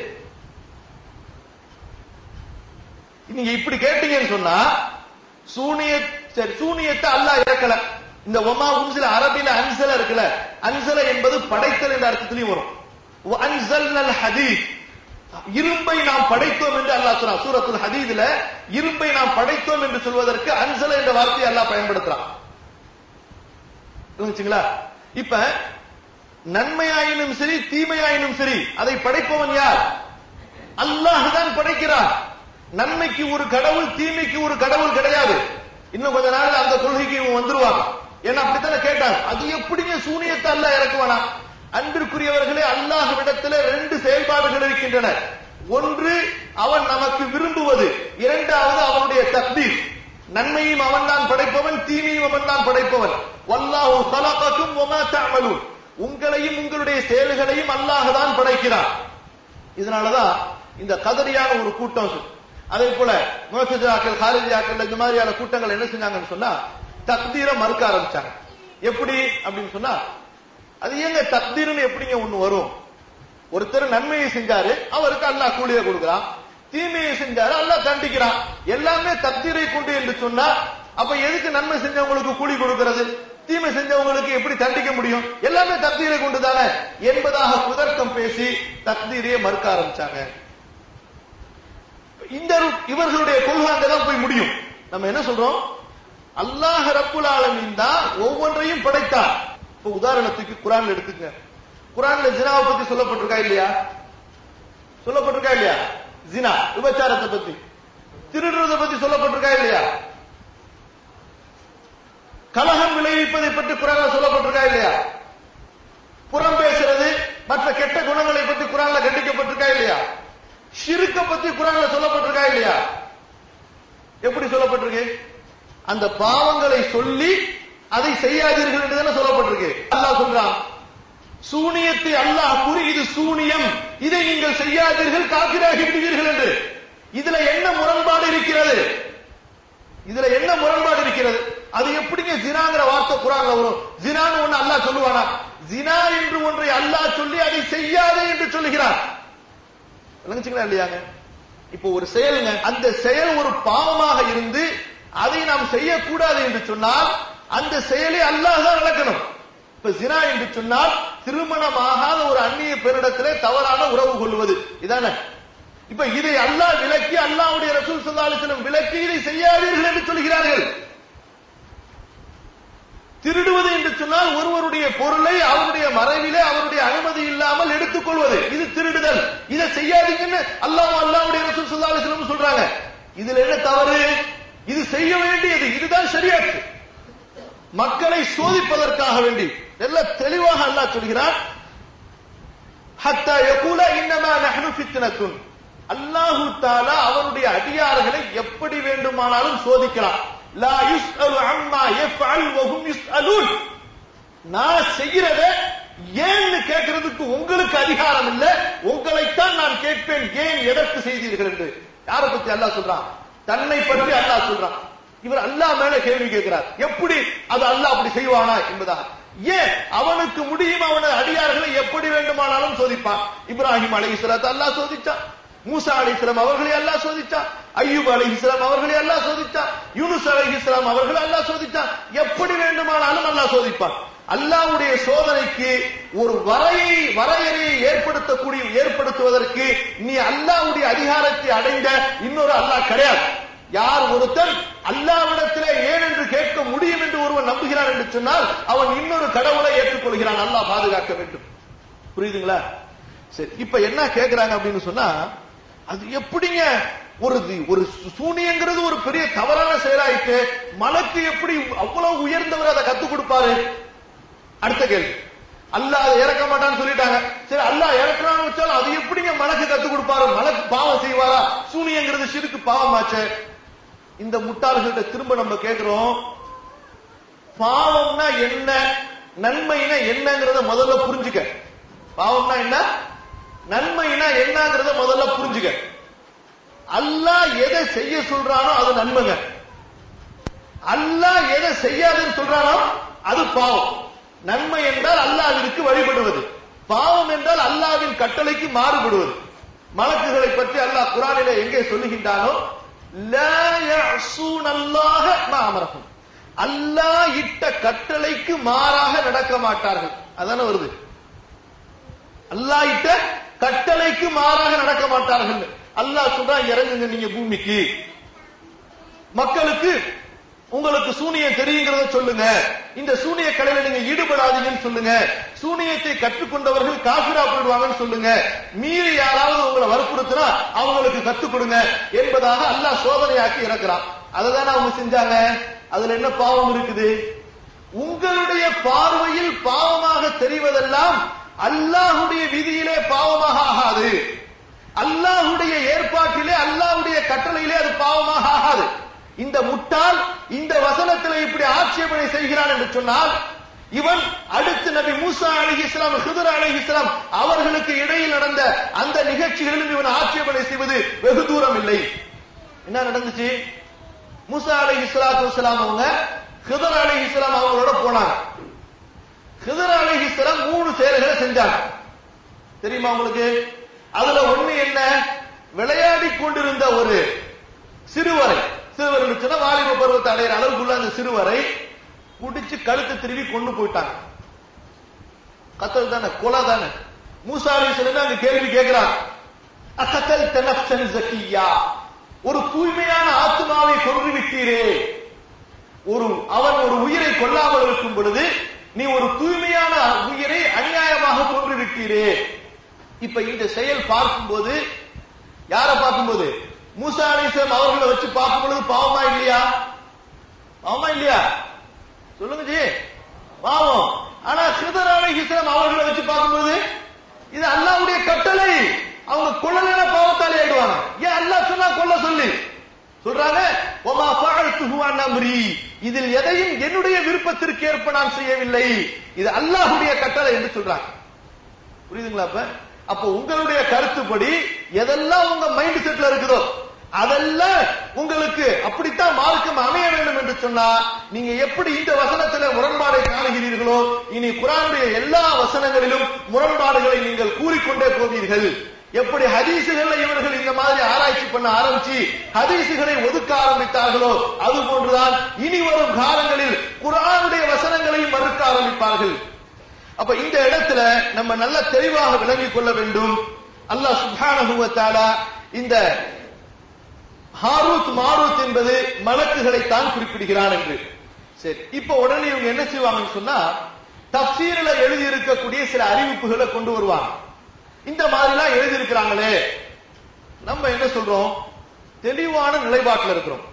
நீங்க இப்படி கேட்டீங்கன்னு சொன்னா சூனிய சரி சூனியத்தை அல்லாஹ் இறக்கல இந்த ஒமா உன்சில அரபில அன்சல இருக்குல்ல அன்சல என்பது படைத்தல் என்ற அர்த்தத்திலையும் வரும் அன்சல் ஹதீத் இரும்பை நாம் படைத்தோம் என்று அல்லாஹ் சொல்றான் சூரத்துல் ஹதீதுல இரும்பை நாம் படைத்தோம் என்று சொல்வதற்கு அன்சல என்ற வார்த்தையை அல்லாஹ் பயன்படுத்துறான் புரிஞ்சுங்களா இப்ப நன்மையாயினும் சரி தீமையாயினும் சரி அதை படைப்பவன் யார் அல்லாஹ் தான் படைக்கிறான் நன்மைக்கு ஒரு கடவுள் தீமைக்கு ஒரு கடவுள் கிடையாது இன்னும் கொஞ்ச நாள் அந்த கொள்கைக்கு இவன் வந்துருவாங்க ஏன்னா அப்படித்தானே கேட்டாங்க அது எப்படிங்க சூனியத்தை அல்லாஹ் இறக்குவானா அன்பிற்குரியவர்களே அல்லாஹ்விடத்தில் ரெண்டு செயல்பாடுகள் இருக்கின்றன ஒன்று அவன் நமக்கு விரும்புவது இரண்டாவது அவனுடைய தக்தீர் நன்மையும் அவன் தான் படைப்பவன் தீமையும் அவன் தான் படைப்பவன் வல்லாஹு கலகக்கும் ஒமா தஅமலூன் உங்களையும் உங்களுடைய செயல்களையும் அல்லாஹ் தான் படைக்கிறான் இதனாலதான் இந்த கதறியான ஒரு கூட்டம் அதே போல முகசிஜாக்கள் ஹாரிஜாக்கள் இந்த மாதிரியான கூட்டங்கள் என்ன செஞ்சாங்கன்னு சொன்னா தக்தீரை மறுக்க ஆரம்பிச்சாங்க எப்படி அப்படின்னு சொன்னா அது ஏங்க தக்தீர்னு எப்படிங்க ஒண்ணு வரும் ஒருத்தர் நன்மையை செஞ்சாரு அவருக்கு அல்லாஹ் கூலியை கொடுக்குறான் தீமையை செஞ்சாரு அல்லாஹ் தண்டிக்கிறான் எல்லாமே தக்தீரை கொண்டு என்று சொன்னா அப்ப எதுக்கு நன்மை செஞ்சவங்களுக்கு கூலி கொடுக்கிறது தீமை செஞ்சவங்களுக்கு எப்படி தண்டிக்க முடியும் எல்லாமே தக்தீரை கொண்டு தானே என்பதாக குதர்க்கம் பேசி தக்தீரையே மறுக்க ஆரம்பிச்சாங்க இந்த இவர்களுடைய கொள்கை அங்கதான் போய் முடியும் நம்ம என்ன சொல்றோம் அல்லாஹ் ரப்புல் ஆலமீன் தான் ஒவ்வொன்றையும் படைத்தான் இப்ப உதாரணத்துக்கு குரான்ல எடுத்துக்க குரான்ல ஜினாவை பத்தி சொல்லப்பட்டிருக்கா இல்லையா சொல்லப்பட்டிருக்கா இல்லையா ஜினா விபச்சாரத்தை பத்தி திருடுறதை பத்தி சொல்லப்பட்டிருக்கா இல்லையா கலகம் விளைவிப்பதை பற்றி குரான்ல சொல்லப்பட்டிருக்கா இல்லையா புறம் பேசுறது மற்ற கெட்ட குணங்களை பற்றி குரான்ல கண்டிக்கப்பட்டிருக்கா இல்லையா ஷிருக்க பத்தி குரான்ல சொல்லப்பட்டிருக்கா இல்லையா எப்படி சொல்லப்பட்டிருக்கு அந்த பாவங்களை சொல்லி அதை செய்யாதீர்கள் என்று தானே சொல்லப்பட்டிருக்கு அல்லாஹ் சொல்றான் சூனியத்தை அல்லாஹ் கூறி இது சூனியம் இதை நீங்கள் செய்யாதீர்கள் காப்பிராகி விடுவீர்கள் என்று இதுல என்ன முரண்பாடு இருக்கிறது இதுல என்ன முரண்பாடு இருக்கிறது அது எப்படிங்க ஜினாங்கிற வார்த்தை குரான்ல வரும் ஜினான்னு ஒண்ணு அல்லாஹ் சொல்லுவானா ஜினா என்று ஒன்றை அல்லாஹ் சொல்லி அதை செய்யாதே என்று சொல்லுகிறான் விளங்குச்சுங்களா இல்லையாங்க இப்போ ஒரு செயலுங்க அந்த செயல் ஒரு பாவமாக இருந்து அதை நாம் செய்யக்கூடாது என்று சொன்னால் அந்த செயலை அல்லாஹ் தான் நடக்கணும் இப்ப ஜினா என்று சொன்னால் திருமணமாகாத ஒரு அந்நிய பெண்ணிடத்திலே தவறான உறவு கொள்வது இதானே இப்ப இதை அல்லாஹ் விலக்கி அல்லாஹ்வுடைய ரசூல் ஸல்லல்லாஹு அலைஹி வஸல்லம் விலக்கி இதை செய்யாதீர்கள் என்று சொல்கிறார்கள் திருடுவது என்று சொன்னால் ஒருவருடைய பொருளை அவருடைய மறைவிலே அவருடைய அனுமதி இல்லாமல் எடுத்துக்கொள்வது இது திருடுதல் இதை செய்யாதீங்கன்னு அல்லாஹ் அல்லாஹ்வுடைய ரசூல் ஸல்லல்லாஹு அலைஹி வஸல்லம் சொல்றாங்க இதுல என்ன தவறு இது செய்ய வேண்டியது இதுதான் சரியாச்சு மக்களை சோதிப்பதற்காக வேண்டி எல்லாம் தெளிவாக அல்லாஹ் சொல்கிறான் ஹத்தா யகூல இன்னமா நஹ்னு ஃபித்னத்துன் அல்லாஹு தாலா அவருடைய அடியார்களை எப்படி வேண்டுமானாலும் சோதிக்கலாம் லா யுஸ்அலு அம்மா யஃப்அல் வ ஹும் யுஸ்அலூன் நான் செய்கிறத ஏன்னு கேட்கிறதுக்கு உங்களுக்கு அதிகாரம் இல்ல உங்களைத்தான் நான் கேட்பேன் ஏன் எதற்கு செய்தீர்கள் என்று யாரை பத்தி அல்லாஹ் சொல்றான் தன்னை பற்றி அல்லாஹ் சொல்றான் இவர் அல்லாஹ் மேல கேள்வி கேட்கிறார் எப்படி அது அல்லாஹ் அப்படி செய்வானா என்பதாக ஏன் அவனுக்கு முடியும் அவனது அடியார்களை எப்படி வேண்டுமானாலும் சோதிப்பான் இப்ராஹிம் அலைஹிஸ்ஸலாத்தை அல்லாஹ் சோதிச்சான் மூசா அலைஹிஸ்ஸலாம் அவர்களை அல்லாஹ் சோதிச்சான் ஐயூப் அலைஹிஸ்ஸலாம் அவர்களை அல்லாஹ் சோதிச்சான் யூனுஸ் அலைஹிஸ்ஸலாம் அவர்களை அல்லாஹ் சோதிச்சான் எப்படி வேண்டுமானாலும் அல்லாஹ் சோதிப்பான் அல்லாஹ்வுடைய சோதனைக்கு ஒரு வரையை வரையறையை ஏற்படுத்தக்கூடிய ஏற்படுத்துவதற்கு நீ அல்லாஹ்வுடைய அதிகாரத்தை அடைந்த இன்னொரு அல்லாஹ் கிடையாது யார் ஒருத்தன் அல்லாவிடத்திலே ஏன் என்று கேட்க முடியும் என்று ஒருவன் நம்புகிறான் என்று சொன்னால் அவன் இன்னொரு கடவுளை ஏற்றுக்கொள்கிறான் அல்லாஹ் பாதுகாக்க வேண்டும் புரியுதுங்களா சரி இப்ப என்ன கேக்குறாங்க அப்படின்னு சொன்னா அது எப்படிங்க ஒரு தி- ஒரு சு- சூனியங்கிறது ஒரு பெரிய தவறான செயலாயிட்டு மலக்கு எப்படி அவ்வளவு உயர்ந்தவர் அதை கத்துக் கொடுப்பாரு அடுத்த கேள்வி அல்லாஹ் அதை இறக்க மாட்டான்னு சொல்லிட்டாங்க சரி அல்லாஹ் இறக்குறான்னு வச்சாலும் அது எப்படிங்க மலக்கு கத்துக் கொடுப்பாரு மலக்கு பாவம் செய்வாரா சூனியங்கிறது சிறுக்கு பாவமாச்சே இந்த முட்டாள்கிட்ட திரும்ப நம்ம கேக்குறோம் பாவம்னா என்ன நன்மைனா என்னங்கறத முதல்ல புரிஞ்சுக்க பாவம்னா என்ன நன்மைனா என்னங்கறத முதல்ல புரிஞ்சுக்க அல்லாஹ் எதை செய்ய சொல்றானோ அது நன்மைங்க அல்லாஹ் எதை செய்யாதுன்னு சொல்றானோ அது பாவம் நன்மை என்றால் அல்லாஹ்விற்கு வழிபடுவது பாவம் என்றால் அல்லாஹ்வின் கட்டளைக்கு மாறுபடுவது மலக்குகளை பற்றி அல்லாஹ் குரானிலே எங்கே சொல்லுகின்றானோ லா யஅஸூன அல்லாஹ மா அமரஹும் அல்லாஹ் இட்ட கட்டளைக்கு மாறாக நடக்க மாட்டார்கள் அதானே வருது அல்லாஹ் இட்ட கட்டளைக்கு மாறாக நடக்க மாட்டார்கள் அல்லாஹ் சொல்றான் இறங்குங்க நீங்க பூமிக்கு மக்களுக்கு உங்களுக்கு சூனியம் தெரியுங்கிறத சொல்லுங்க இந்த சூனிய கலையில நீங்க ஈடுபடாதீங்கன்னு சொல்லுங்க சூனியத்தை கற்றுக்கொண்டவர்கள் காபிரா போயிடுவாங்கன்னு சொல்லுங்க மீறி யாராவது உங்களை வற்புறுத்தினா அவங்களுக்கு கத்துக் கொடுங்க என்பதாக அல்லாஹ் சோதனையாக்கி இறக்குறான் அதுதானே அவங்க செஞ்சாங்க அதுல என்ன பாவம் இருக்குது உங்களுடைய பார்வையில் பாவமாக தெரிவதெல்லாம் அல்லாஹுடைய விதியிலே பாவமாக ஆகாது அல்லாஹுடைய ஏற்பாட்டிலே அல்லாஹ்வுடைய கட்டளையிலே அது பாவமாக ஆகாது இந்த முட்டாள் இந்த வசனத்தில் இப்படி ஆட்சேபனை செய்கிறான் என்று சொன்னால் இவன் அடுத்து நபி மூசா அலிஹிஸ்லாம் ஹிதர் அலிஹிஸ்லாம் அவர்களுக்கு இடையில் நடந்த அந்த நிகழ்ச்சிகளிலும் இவன் ஆட்சேபனை செய்வது வெகு தூரம் இல்லை என்ன நடந்துச்சு மூசா அலைஹி ஸலாத்து வஸலாம் அவங்க ஹிதர் அலைஹி ஸலாம் அவங்களோட போனாங்க ஹிதர் அலைஹி ஸலாம் மூணு செயல்களை செஞ்சாங்க தெரியுமா உங்களுக்கு அதுல ஒண்ணு என்ன விளையாடி கொண்டிருந்த ஒரு சிறுவரை சிறுவர் சொன்னா வாலிப பருவத்தை அடையிற அளவுக்குள்ள அந்த சிறுவரை குடிச்சு கழுத்து திருவி கொண்டு போயிட்டாங்க கத்தல் தானே கொலை தானே மூசா அலி அங்க கேள்வி கேட்கிறான் அகத்தல் தனப்சன் ஜக்கியா ஒரு தூய்மையான ஆத்மாவை கொன்று விட்டீரே ஒரு அவன் ஒரு உயிரை கொல்லாமல் இருக்கும் பொழுது நீ ஒரு தூய்மையான உயிரை அநியாயமாக கொன்று விட்டீரே இப்ப இந்த செயல் பார்க்கும்போது யார பார்க்கும்போது மூசா அலிஸ்லாம் அவர்களை வச்சு பார்க்கும் பொழுது பாவமா இல்லையா பாவமா இல்லையா சொல்லுங்க ஜி பாவம் ஆனா சிதர் அலிஹிஸ்லாம் அவர்களை வச்சு பார்க்கும்போது இது அல்லாஹ்வுடைய கட்டளை அவங்க கொள்ளலைன்னா பாவத்தாலே ஆயிடுவாங்க ஏன் அல்லாஹ் சொன்னா கொல்ல சொல்லி சொல்றாங்க ஒமா ஃபஅல்துஹு அன் அம்ரி இதில் எதையும் என்னுடைய விருப்பத்திற்கு ஏற்ப நான் செய்யவில்லை இது அல்லாஹ்வுடைய கட்டளை என்று சொல்றாங்க புரியுதுங்களா அப்ப அப்ப உங்களுடைய கருத்துப்படி எதெல்லாம் உங்க மைண்ட் செட்ல இருக்குதோ அதெல்லாம் உங்களுக்கு அப்படித்தான் மார்க்கம் அமைய வேண்டும் என்று சொன்னா நீங்க எப்படி இந்த வசனத்துல முரண்பாடை காணுகிறீர்களோ இனி குரானுடைய எல்லா வசனங்களிலும் முரண்பாடுகளை நீங்கள் கூறிக்கொண்டே போவீர்கள் எப்படி ஹதீசுகள்ல இவர்கள் இந்த மாதிரி ஆராய்ச்சி பண்ண ஆரம்பிச்சு ஹதீசுகளை ஒதுக்க ஆரம்பித்தார்களோ அது போன்றுதான் இனி வரும் காலங்களில் குரானுடைய வசனங்களையும் மறுக்க ஆரம்பிப்பார்கள் அப்ப இந்த இடத்துல நம்ம நல்ல தெளிவாக விளங்கிக் கொள்ள வேண்டும் அல்லாஹ் சுப்ஹானஹு வ தஆலா இந்த ஹாரூத் மாரூத் என்பது மலக்குகளை தான் குறிப்பிடுகிறான் என்று சரி இப்ப உடனே இவங்க என்ன செய்வாங்கன்னு சொன்னா தப்சீரில் எழுதி இருக்கக்கூடிய சில அறிவிப்புகளை கொண்டு வருவாங்க இந்த மாதிரிலாம் எழுதி இருக்கிறாங்களே நம்ம என்ன சொல்றோம் தெளிவான நிலைப்பாட்டில் இருக்கிறோம்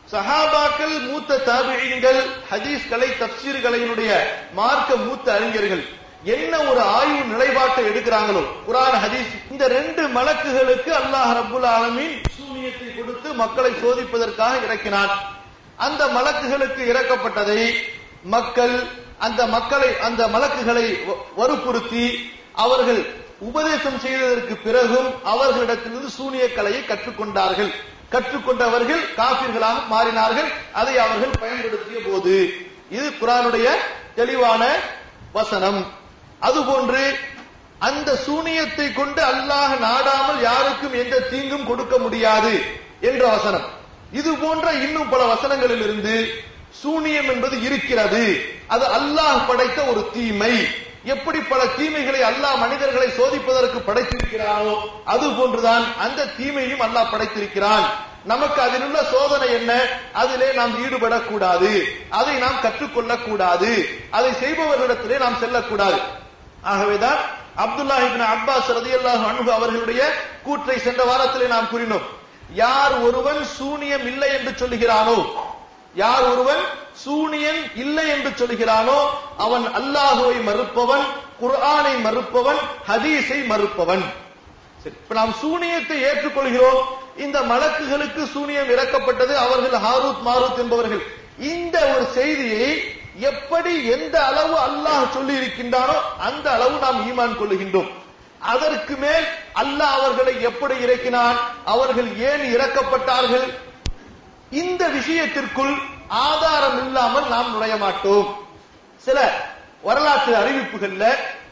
சஹாபாக்கள் மூத்த தாபியங்கள் ஹதீஸ்களை தப்சீர்களையினுடைய மார்க்க மூத்த அறிஞர்கள் என்ன ஒரு ஆய்வு நிலைப்பாட்டை எடுக்கிறாங்களோ குரான் ஹதீஸ் இந்த ரெண்டு மலக்குகளுக்கு அல்லாஹ் ரப்புல் ஆலமீன் சூனியத்தை கொடுத்து மக்களை சோதிப்பதற்காக இறக்கினான் அந்த மலக்குகளுக்கு இறக்கப்பட்டதை மக்கள் அந்த மக்களை அந்த மலக்குகளை வ- வற்புறுத்தி அவர்கள் உபதேசம் செய்ததற்கு பிறகும் அவர்களிடத்திலிருந்து சூனிய கலையை கற்றுக்கொண்டார்கள் கற்றுக்கொண்டவர்கள் காபிர்களாக மாறினார்கள் அதை அவர்கள் பயன்படுத்திய போது இது குரானுடைய தெளிவான வசனம் அதுபோன்று அந்த சூனியத்தை கொண்டு அல்லாஹ் நாடாமல் யாருக்கும் எந்த தீங்கும் கொடுக்க முடியாது என்ற வசனம் இது போன்ற இன்னும் பல வசனங்களில் இருந்து சூனியம் என்பது இருக்கிறது அது அல்லாஹ் படைத்த ஒரு தீமை எப்படி பல தீமைகளை அல்லாஹ் மனிதர்களை சோதிப்பதற்கு படைத்திருக்கிறானோ அது போன்றுதான் அந்த தீமையும் அல்லாஹ் படைத்திருக்கிறான் நமக்கு அதில் உள்ள சோதனை என்ன அதிலே நாம் ஈடுபடக்கூடாது அதை நாம் கற்றுக்கொள்ளக் கூடாது அதை செய்பவர்களிடத்திலே நாம் செல்லக்கூடாது ஆகவேதான் அப்துல்லா இப்னு அப்பாஸ் ரதியல்லாஹு அன்ஹு அவர்களுடைய கூற்றை சென்ற வாரத்திலே நாம் கூறினோம் யார் ஒருவன் சூனியம் இல்லை என்று சொல்லுகிறானோ யார் ஒருவன் சூனியன் இல்லை என்று சொல்கிறானோ அவன் அல்லாஹுவை மறுப்பவன் குர்ஆனை மறுப்பவன் ஹதீஸை மறுப்பவன் சரி இப்ப நாம் சூனியத்தை ஏற்றுக்கொள்கிறோம் இந்த மலக்குகளுக்கு சூனியம் இறக்கப்பட்டது அவர்கள் ஹாரூத் மாரூத் என்பவர்கள் இந்த ஒரு செய்தியை எப்படி எந்த அளவு அல்லாஹ் சொல்லி இருக்கின்றானோ அந்த அளவு நாம் ஈமான் கொள்ளுகின்றோம் அதற்கு மேல் அல்லாஹ் அவர்களை எப்படி இறக்கினான் அவர்கள் ஏன் இறக்கப்பட்டார்கள் இந்த விஷயத்திற்குள் ஆதாரம் இல்லாமல் நாம் நுழைய மாட்டோம் சில வரலாற்று அறிவிப்புகள்ல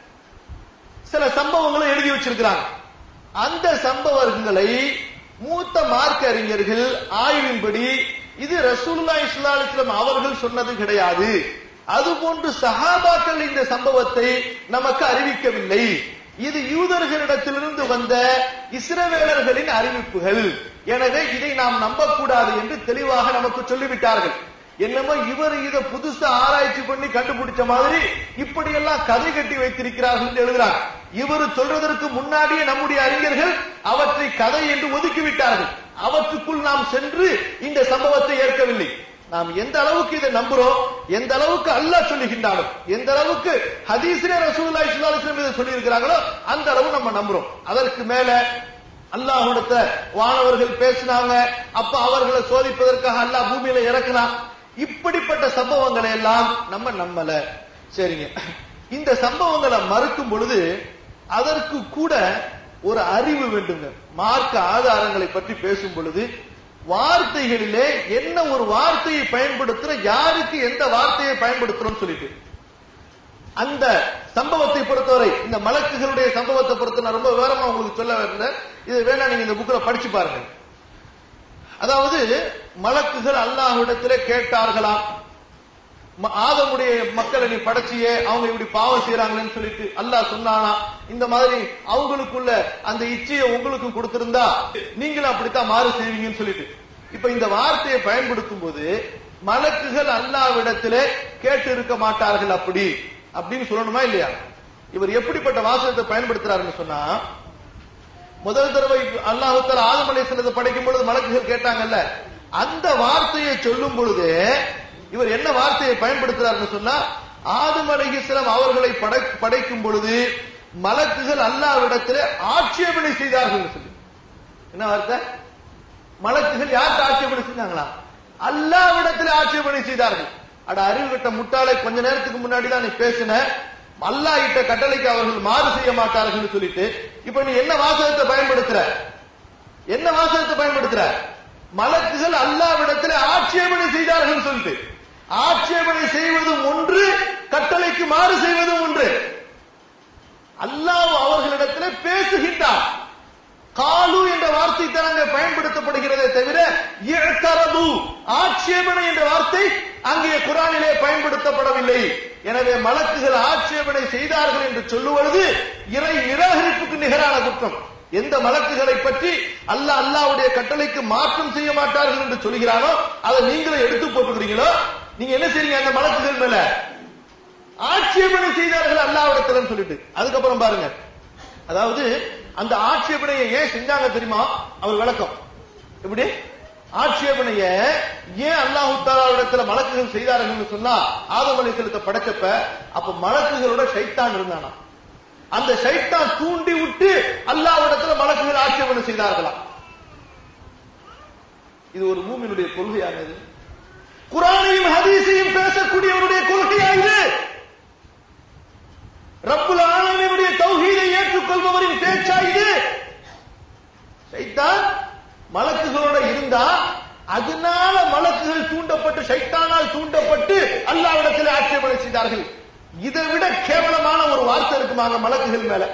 சில சம்பவங்களை எழுதி வச்சிருக்கிறாங்க அந்த சம்பவங்களை மூத்த மார்க்க அறிஞர்கள் ஆய்வின்படி இது ரசூலுல்லா இஸ்லா அலிஸ்லாம் அவர்கள் சொன்னது கிடையாது அதுபோன்று சஹாபாக்கள் இந்த சம்பவத்தை நமக்கு அறிவிக்கவில்லை இது யூதர்களிடத்திலிருந்து வந்த இஸ்ரவேலர்களின் அறிவிப்புகள் எனவே இதை நாம் நம்பக்கூடாது என்று தெளிவாக நமக்கு சொல்லிவிட்டார்கள் என்னமோ இவர் இத புதுசா ஆராய்ச்சி பண்ணி கண்டுபிடிச்ச மாதிரி இப்படி எல்லாம் கதை கட்டி வைத்திருக்கிறார்கள் என்று எழுதுறார் இவர் சொல்றதற்கு முன்னாடியே நம்முடைய அறிஞர்கள் அவற்றை கதை என்று ஒதுக்கிவிட்டார்கள் அவற்றுக்குள் நாம் சென்று இந்த சம்பவத்தை ஏற்கவில்லை நாம் எந்த அளவுக்கு இதை நம்புறோம் எந்த அளவுக்கு அல்லாஹ் சொல்லுகின்றாலும் எந்த அளவுக்கு ஹதீஸ்ரே ரசூலுல்லாஹி ஸல்லல்லாஹு அலைஹி வஸல்லம் இதை சொல்லி இருக்கிறாங்களோ அந்த அளவு நம்ம நம்புறோம் அதற்கு மேல அல்லாஹ்விடத்த வானவர்கள் பேசினாங்க அப்ப அவர்களை சோதிப்பதற்காக அல்லாஹ் பூமியில இறக்குனான் இப்படிப்பட்ட சம்பவங்களை எல்லாம் நம்ம நம்பல சரிங்க இந்த சம்பவங்களை மறுக்கும் பொழுது அதற்கு கூட ஒரு அறிவு வேண்டுங்க மார்க்க ஆதாரங்களை பற்றி பேசும் பொழுது வார்த்தைகளிலே என்ன ஒரு வார்த்தையை பயன்படுத்துற யாருக்கு எந்த வார்த்தையை பயன்படுத்துறோம் சொல்லிட்டு அந்த சம்பவத்தை பொறுத்தவரை இந்த மலக்குகளுடைய சம்பவத்தை பொறுத்த நான் ரொம்ப விவரமா உங்களுக்கு சொல்ல வரல இது வேணா நீங்க இந்த புக்ல படிச்சு பாருங்க அதாவது மலக்குகள் அல்லாஹ்விடத்திலே கேட்டார்களாம் ம- ஆதமுடைய மக்களை நீ படைச்சியே அவங்க இப்படி பாவம் செய்யறாங்களேன்னு சொல்லிட்டு அல்லாஹ் சொன்னானா இந்த மாதிரி அவங்களுக்குள்ள அந்த இச்சையை உங்களுக்கும் கொடுத்திருந்தா நீங்களும் அப்படித்தான் மாறு செய்வீங்கன்னு சொல்லிட்டு இப்ப இந்த வார்த்தையை பயன்படுத்தும் போது மலக்குகள் அல்லாவிடத்திலே கேட்டு இருக்க மாட்டார்கள் அப்படி அப்படின்னு சொல்லணுமா இல்லையா இவர் எப்படிப்பட்ட வாசகத்தை பயன்படுத்துறாருன்னு சொன்னா முதல் தடவை அல்லாஹு தஆலா ஆதம் அலைஹிஸ்ஸலாத்தை படைக்கும் பொழுது மலக்குகள் கேட்டாங்கல்ல அந்த வார்த்தையை சொல்லும் பொழுது இவர் என்ன வார்த்தையை பயன்படுத்துறாருன்னு சொன்னா ஆதம் அலைஹிஸ்ஸலாம் அவர்களை படை- படைக்கும் பொழுது மலக்குகள் அல்லாஹ்விடத்திலே ஆட்சேபனை செய்தார்கள் சொல்லி என்ன வார்த்தை மலக்குகள் யார்கிட்ட ஆட்சேபனை செஞ்சாங்களா அல்லாவிடத்தில் ஆட்சேபனை செய்தார்கள் அட அறிவு கட்ட முட்டாளை கொஞ்ச நேரத்துக்கு முன்னாடி தான் நீ பேசின அல்லாஹ் இட்ட கட்டளைக்கு அவர்கள் மாறு செய்ய மாட்டார்கள் சொல்லிட்டு இப்ப நீ என்ன வாசகத்தை பயன்படுத்துற என்ன வாசகத்தை பயன்படுத்துற மலக்குகள் அல்லாவிடத்தில் ஆட்சேபனை செய்தார்கள் சொல்லிட்டு ஆட்சேபனை செய்வதும் ஒன்று கட்டளைக்கு மாறு செய்வதும் ஒன்று அல்லாஹ் அவர்களிடத்தில் பேசுகின்றார் காலு என்ற வார்த்தை தான் அங்கே பயன்படுத்தப்படுகிறதே தவிர இழக்கரது ஆட்சேபனை என்ற வார்த்தை அங்கே குரானிலே பயன்படுத்தப்படவில்லை எனவே மலக்குகள் ஆட்சேபனை செய்தார்கள் என்று சொல்லுவது இறை நிராகரிப்புக்கு நிகரான குற்றம் எந்த மலக்குகளை பற்றி அல்லாஹ் அல்லாஹ்வுடைய கட்டளைக்கு மாற்றம் செய்ய மாட்டார்கள் என்று சொல்கிறானோ அதை நீங்களே எடுத்து போட்டுக்கிறீங்களோ நீங்க என்ன செய்றீங்க அந்த மலக்குகள் மேல ஆட்சேபனை செய்தார்கள் அல்லாவிடத்தில் சொல்லிட்டு அதுக்கப்புறம் பாருங்க அதாவது அந்த ஆட்சேபனையை ஏன் செஞ்சாங்க தெரியுமா அவர் விளக்கம் எப்படி ஆட்சேபனைய ஏன் அல்லாஹு இடத்துல மலக்குகள் செய்தார்கள்னு சொன்னா ஆதம் அலைஹிஸ்ஸலத்தை படைச்சப்ப அப்ப மலக்குகளோட ஷைத்தான் இருந்தானா அந்த ஷைத்தான் தூண்டி விட்டு அல்லாஹ்விடத்துல மலக்குகள் ஆட்சேபனை செய்தார்களாம் இது ஒரு மூமினுடைய கொள்கையானது குரானையும் ஹதீஸையும் பேசக்கூடியவருடைய கொள்கையா இது ரப்புல் ஆலமீனுடைய தௌஹீதை ஏற்றுக்கொள்பவரின் பேச்சா இது ஷைத்தான் மலக்குகளோட இருந்தா அதனால மலக்குகள் தூண்டப்பட்டு ஷைத்தானால் தூண்டப்பட்டு அல்லாவிடத்தில் ஆட்சேபனை செய்தார்கள் இதை விட கேவலமான ஒரு வார்த்தை இருக்குமாங்க மலக்குகள் மேல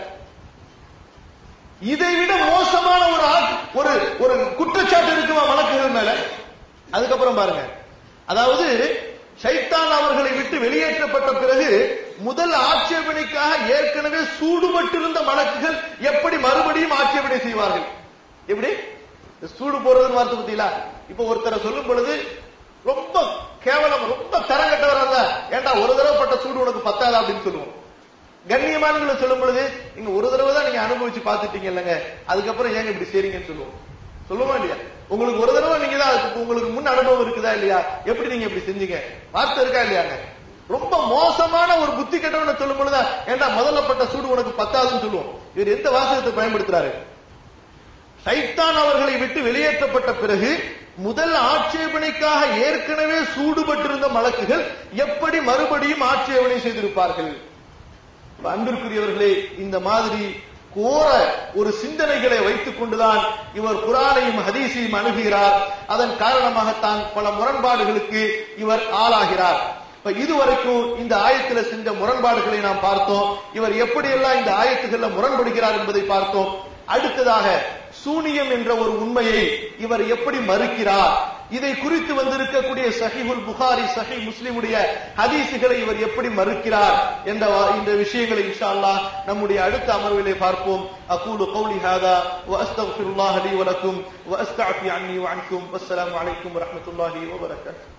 இதை விட மோசமான ஒரு ஆ- ஒரு ஒரு குற்றச்சாட்டு இருக்குமா மலக்குகள் மேல அதுக்கப்புறம் பாருங்க அதாவது ஷைத்தான் அவர்களை விட்டு வெளியேற்றப்பட்ட பிறகு முதல் ஆட்சேபனைக்காக ஏற்கனவே சூடுபட்டிருந்த மலக்குகள் எப்படி மறுபடியும் ஆட்சேபனை செய்வார்கள் எப்படி இந்த சூடு போறதுன்னு வார்த்தை பத்தீங்களா இப்ப ஒருத்தரை சொல்லும் பொழுது ரொம்ப கேவலம் ரொம்ப தரங்கட்டவரா இருந்தா ஏன்டா ஒரு தடவை பட்ட சூடு உனக்கு பத்தாதா அப்படின்னு சொல்லுவோம் கண்ணியமானங்களை சொல்லும் பொழுது நீங்க ஒரு தடவை தான் நீங்க அனுபவிச்சு பார்த்துட்டீங்க இல்லைங்க அதுக்கப்புறம் ஏங்க இப்படி செய்றீங்கன்னு சொல்லுவோம் சொல்லுவோமா இல்லையா உங்களுக்கு ஒரு தடவை நீங்க தான் அதுக்கு உங்களுக்கு முன் அனுபவம் இருக்குதா இல்லையா எப்படி நீங்க இப்படி செஞ்சீங்க வார்த்தை இருக்கா இல்லையாங்க ரொம்ப மோசமான ஒரு புத்தி கெட்டவனை சொல்லும் பொழுது ஏன்டா முதல்ல பட்ட சூடு உனக்கு பத்தாதுன்னு சொல்லுவோம் இவர் எந்த வாசகத்தை பயன்படுத்துறாரு சைத்தான் அவர்களை விட்டு வெளியேற்றப்பட்ட பிறகு முதல் ஆட்சேபனைக்காக ஏற்கனவே சூடுபட்டிருந்த மலக்குகள் எப்படி மறுபடியும் ஆட்சேபனை செய்திருப்பார்கள் இப்ப அன்பிற்குரியவர்களே இந்த மாதிரி கோர ஒரு சிந்தனைகளை வைத்துக் கொண்டுதான் இவர் குரானையும் ஹதீஸையும் அணுகுகிறார் அதன் காரணமாகத்தான் பல முரண்பாடுகளுக்கு இவர் ஆளாகிறார் இப்ப இதுவரைக்கும் இந்த ஆயத்துல செஞ்ச முரண்பாடுகளை நாம் பார்த்தோம் இவர் எப்படியெல்லாம் இந்த ஆயத்துகள்ல முரண்படுகிறார் என்பதை பார்த்தோம் அடுத்ததாக சூனியம் என்ற ஒரு உண்மையை இவர் எப்படி மறுக்கிறார் இதை குறித்து வந்திருக்கக்கூடிய சஹிஹுல் புகாரி சஹி முஸ்லிமுடைய ஹதீசுகளை இவர் எப்படி மறுக்கிறார் என்ற வா- இந்த விஷயங்களை இன்ஷா அல்லாஹ் நம்முடைய அடுத்த அமர்விலே பார்ப்போம் அகூலு கௌலி ஹாதா வ அஸ்தக்ஃபிருல்லாஹ் லி வ லக்கும் வ அஸ்தஅஃபி அன்னி வ அன்கும் வஸ்ஸலாமு அலைக்கும் வ ரஹ்மத்துல்லாஹி வ பரக்காத்துஹு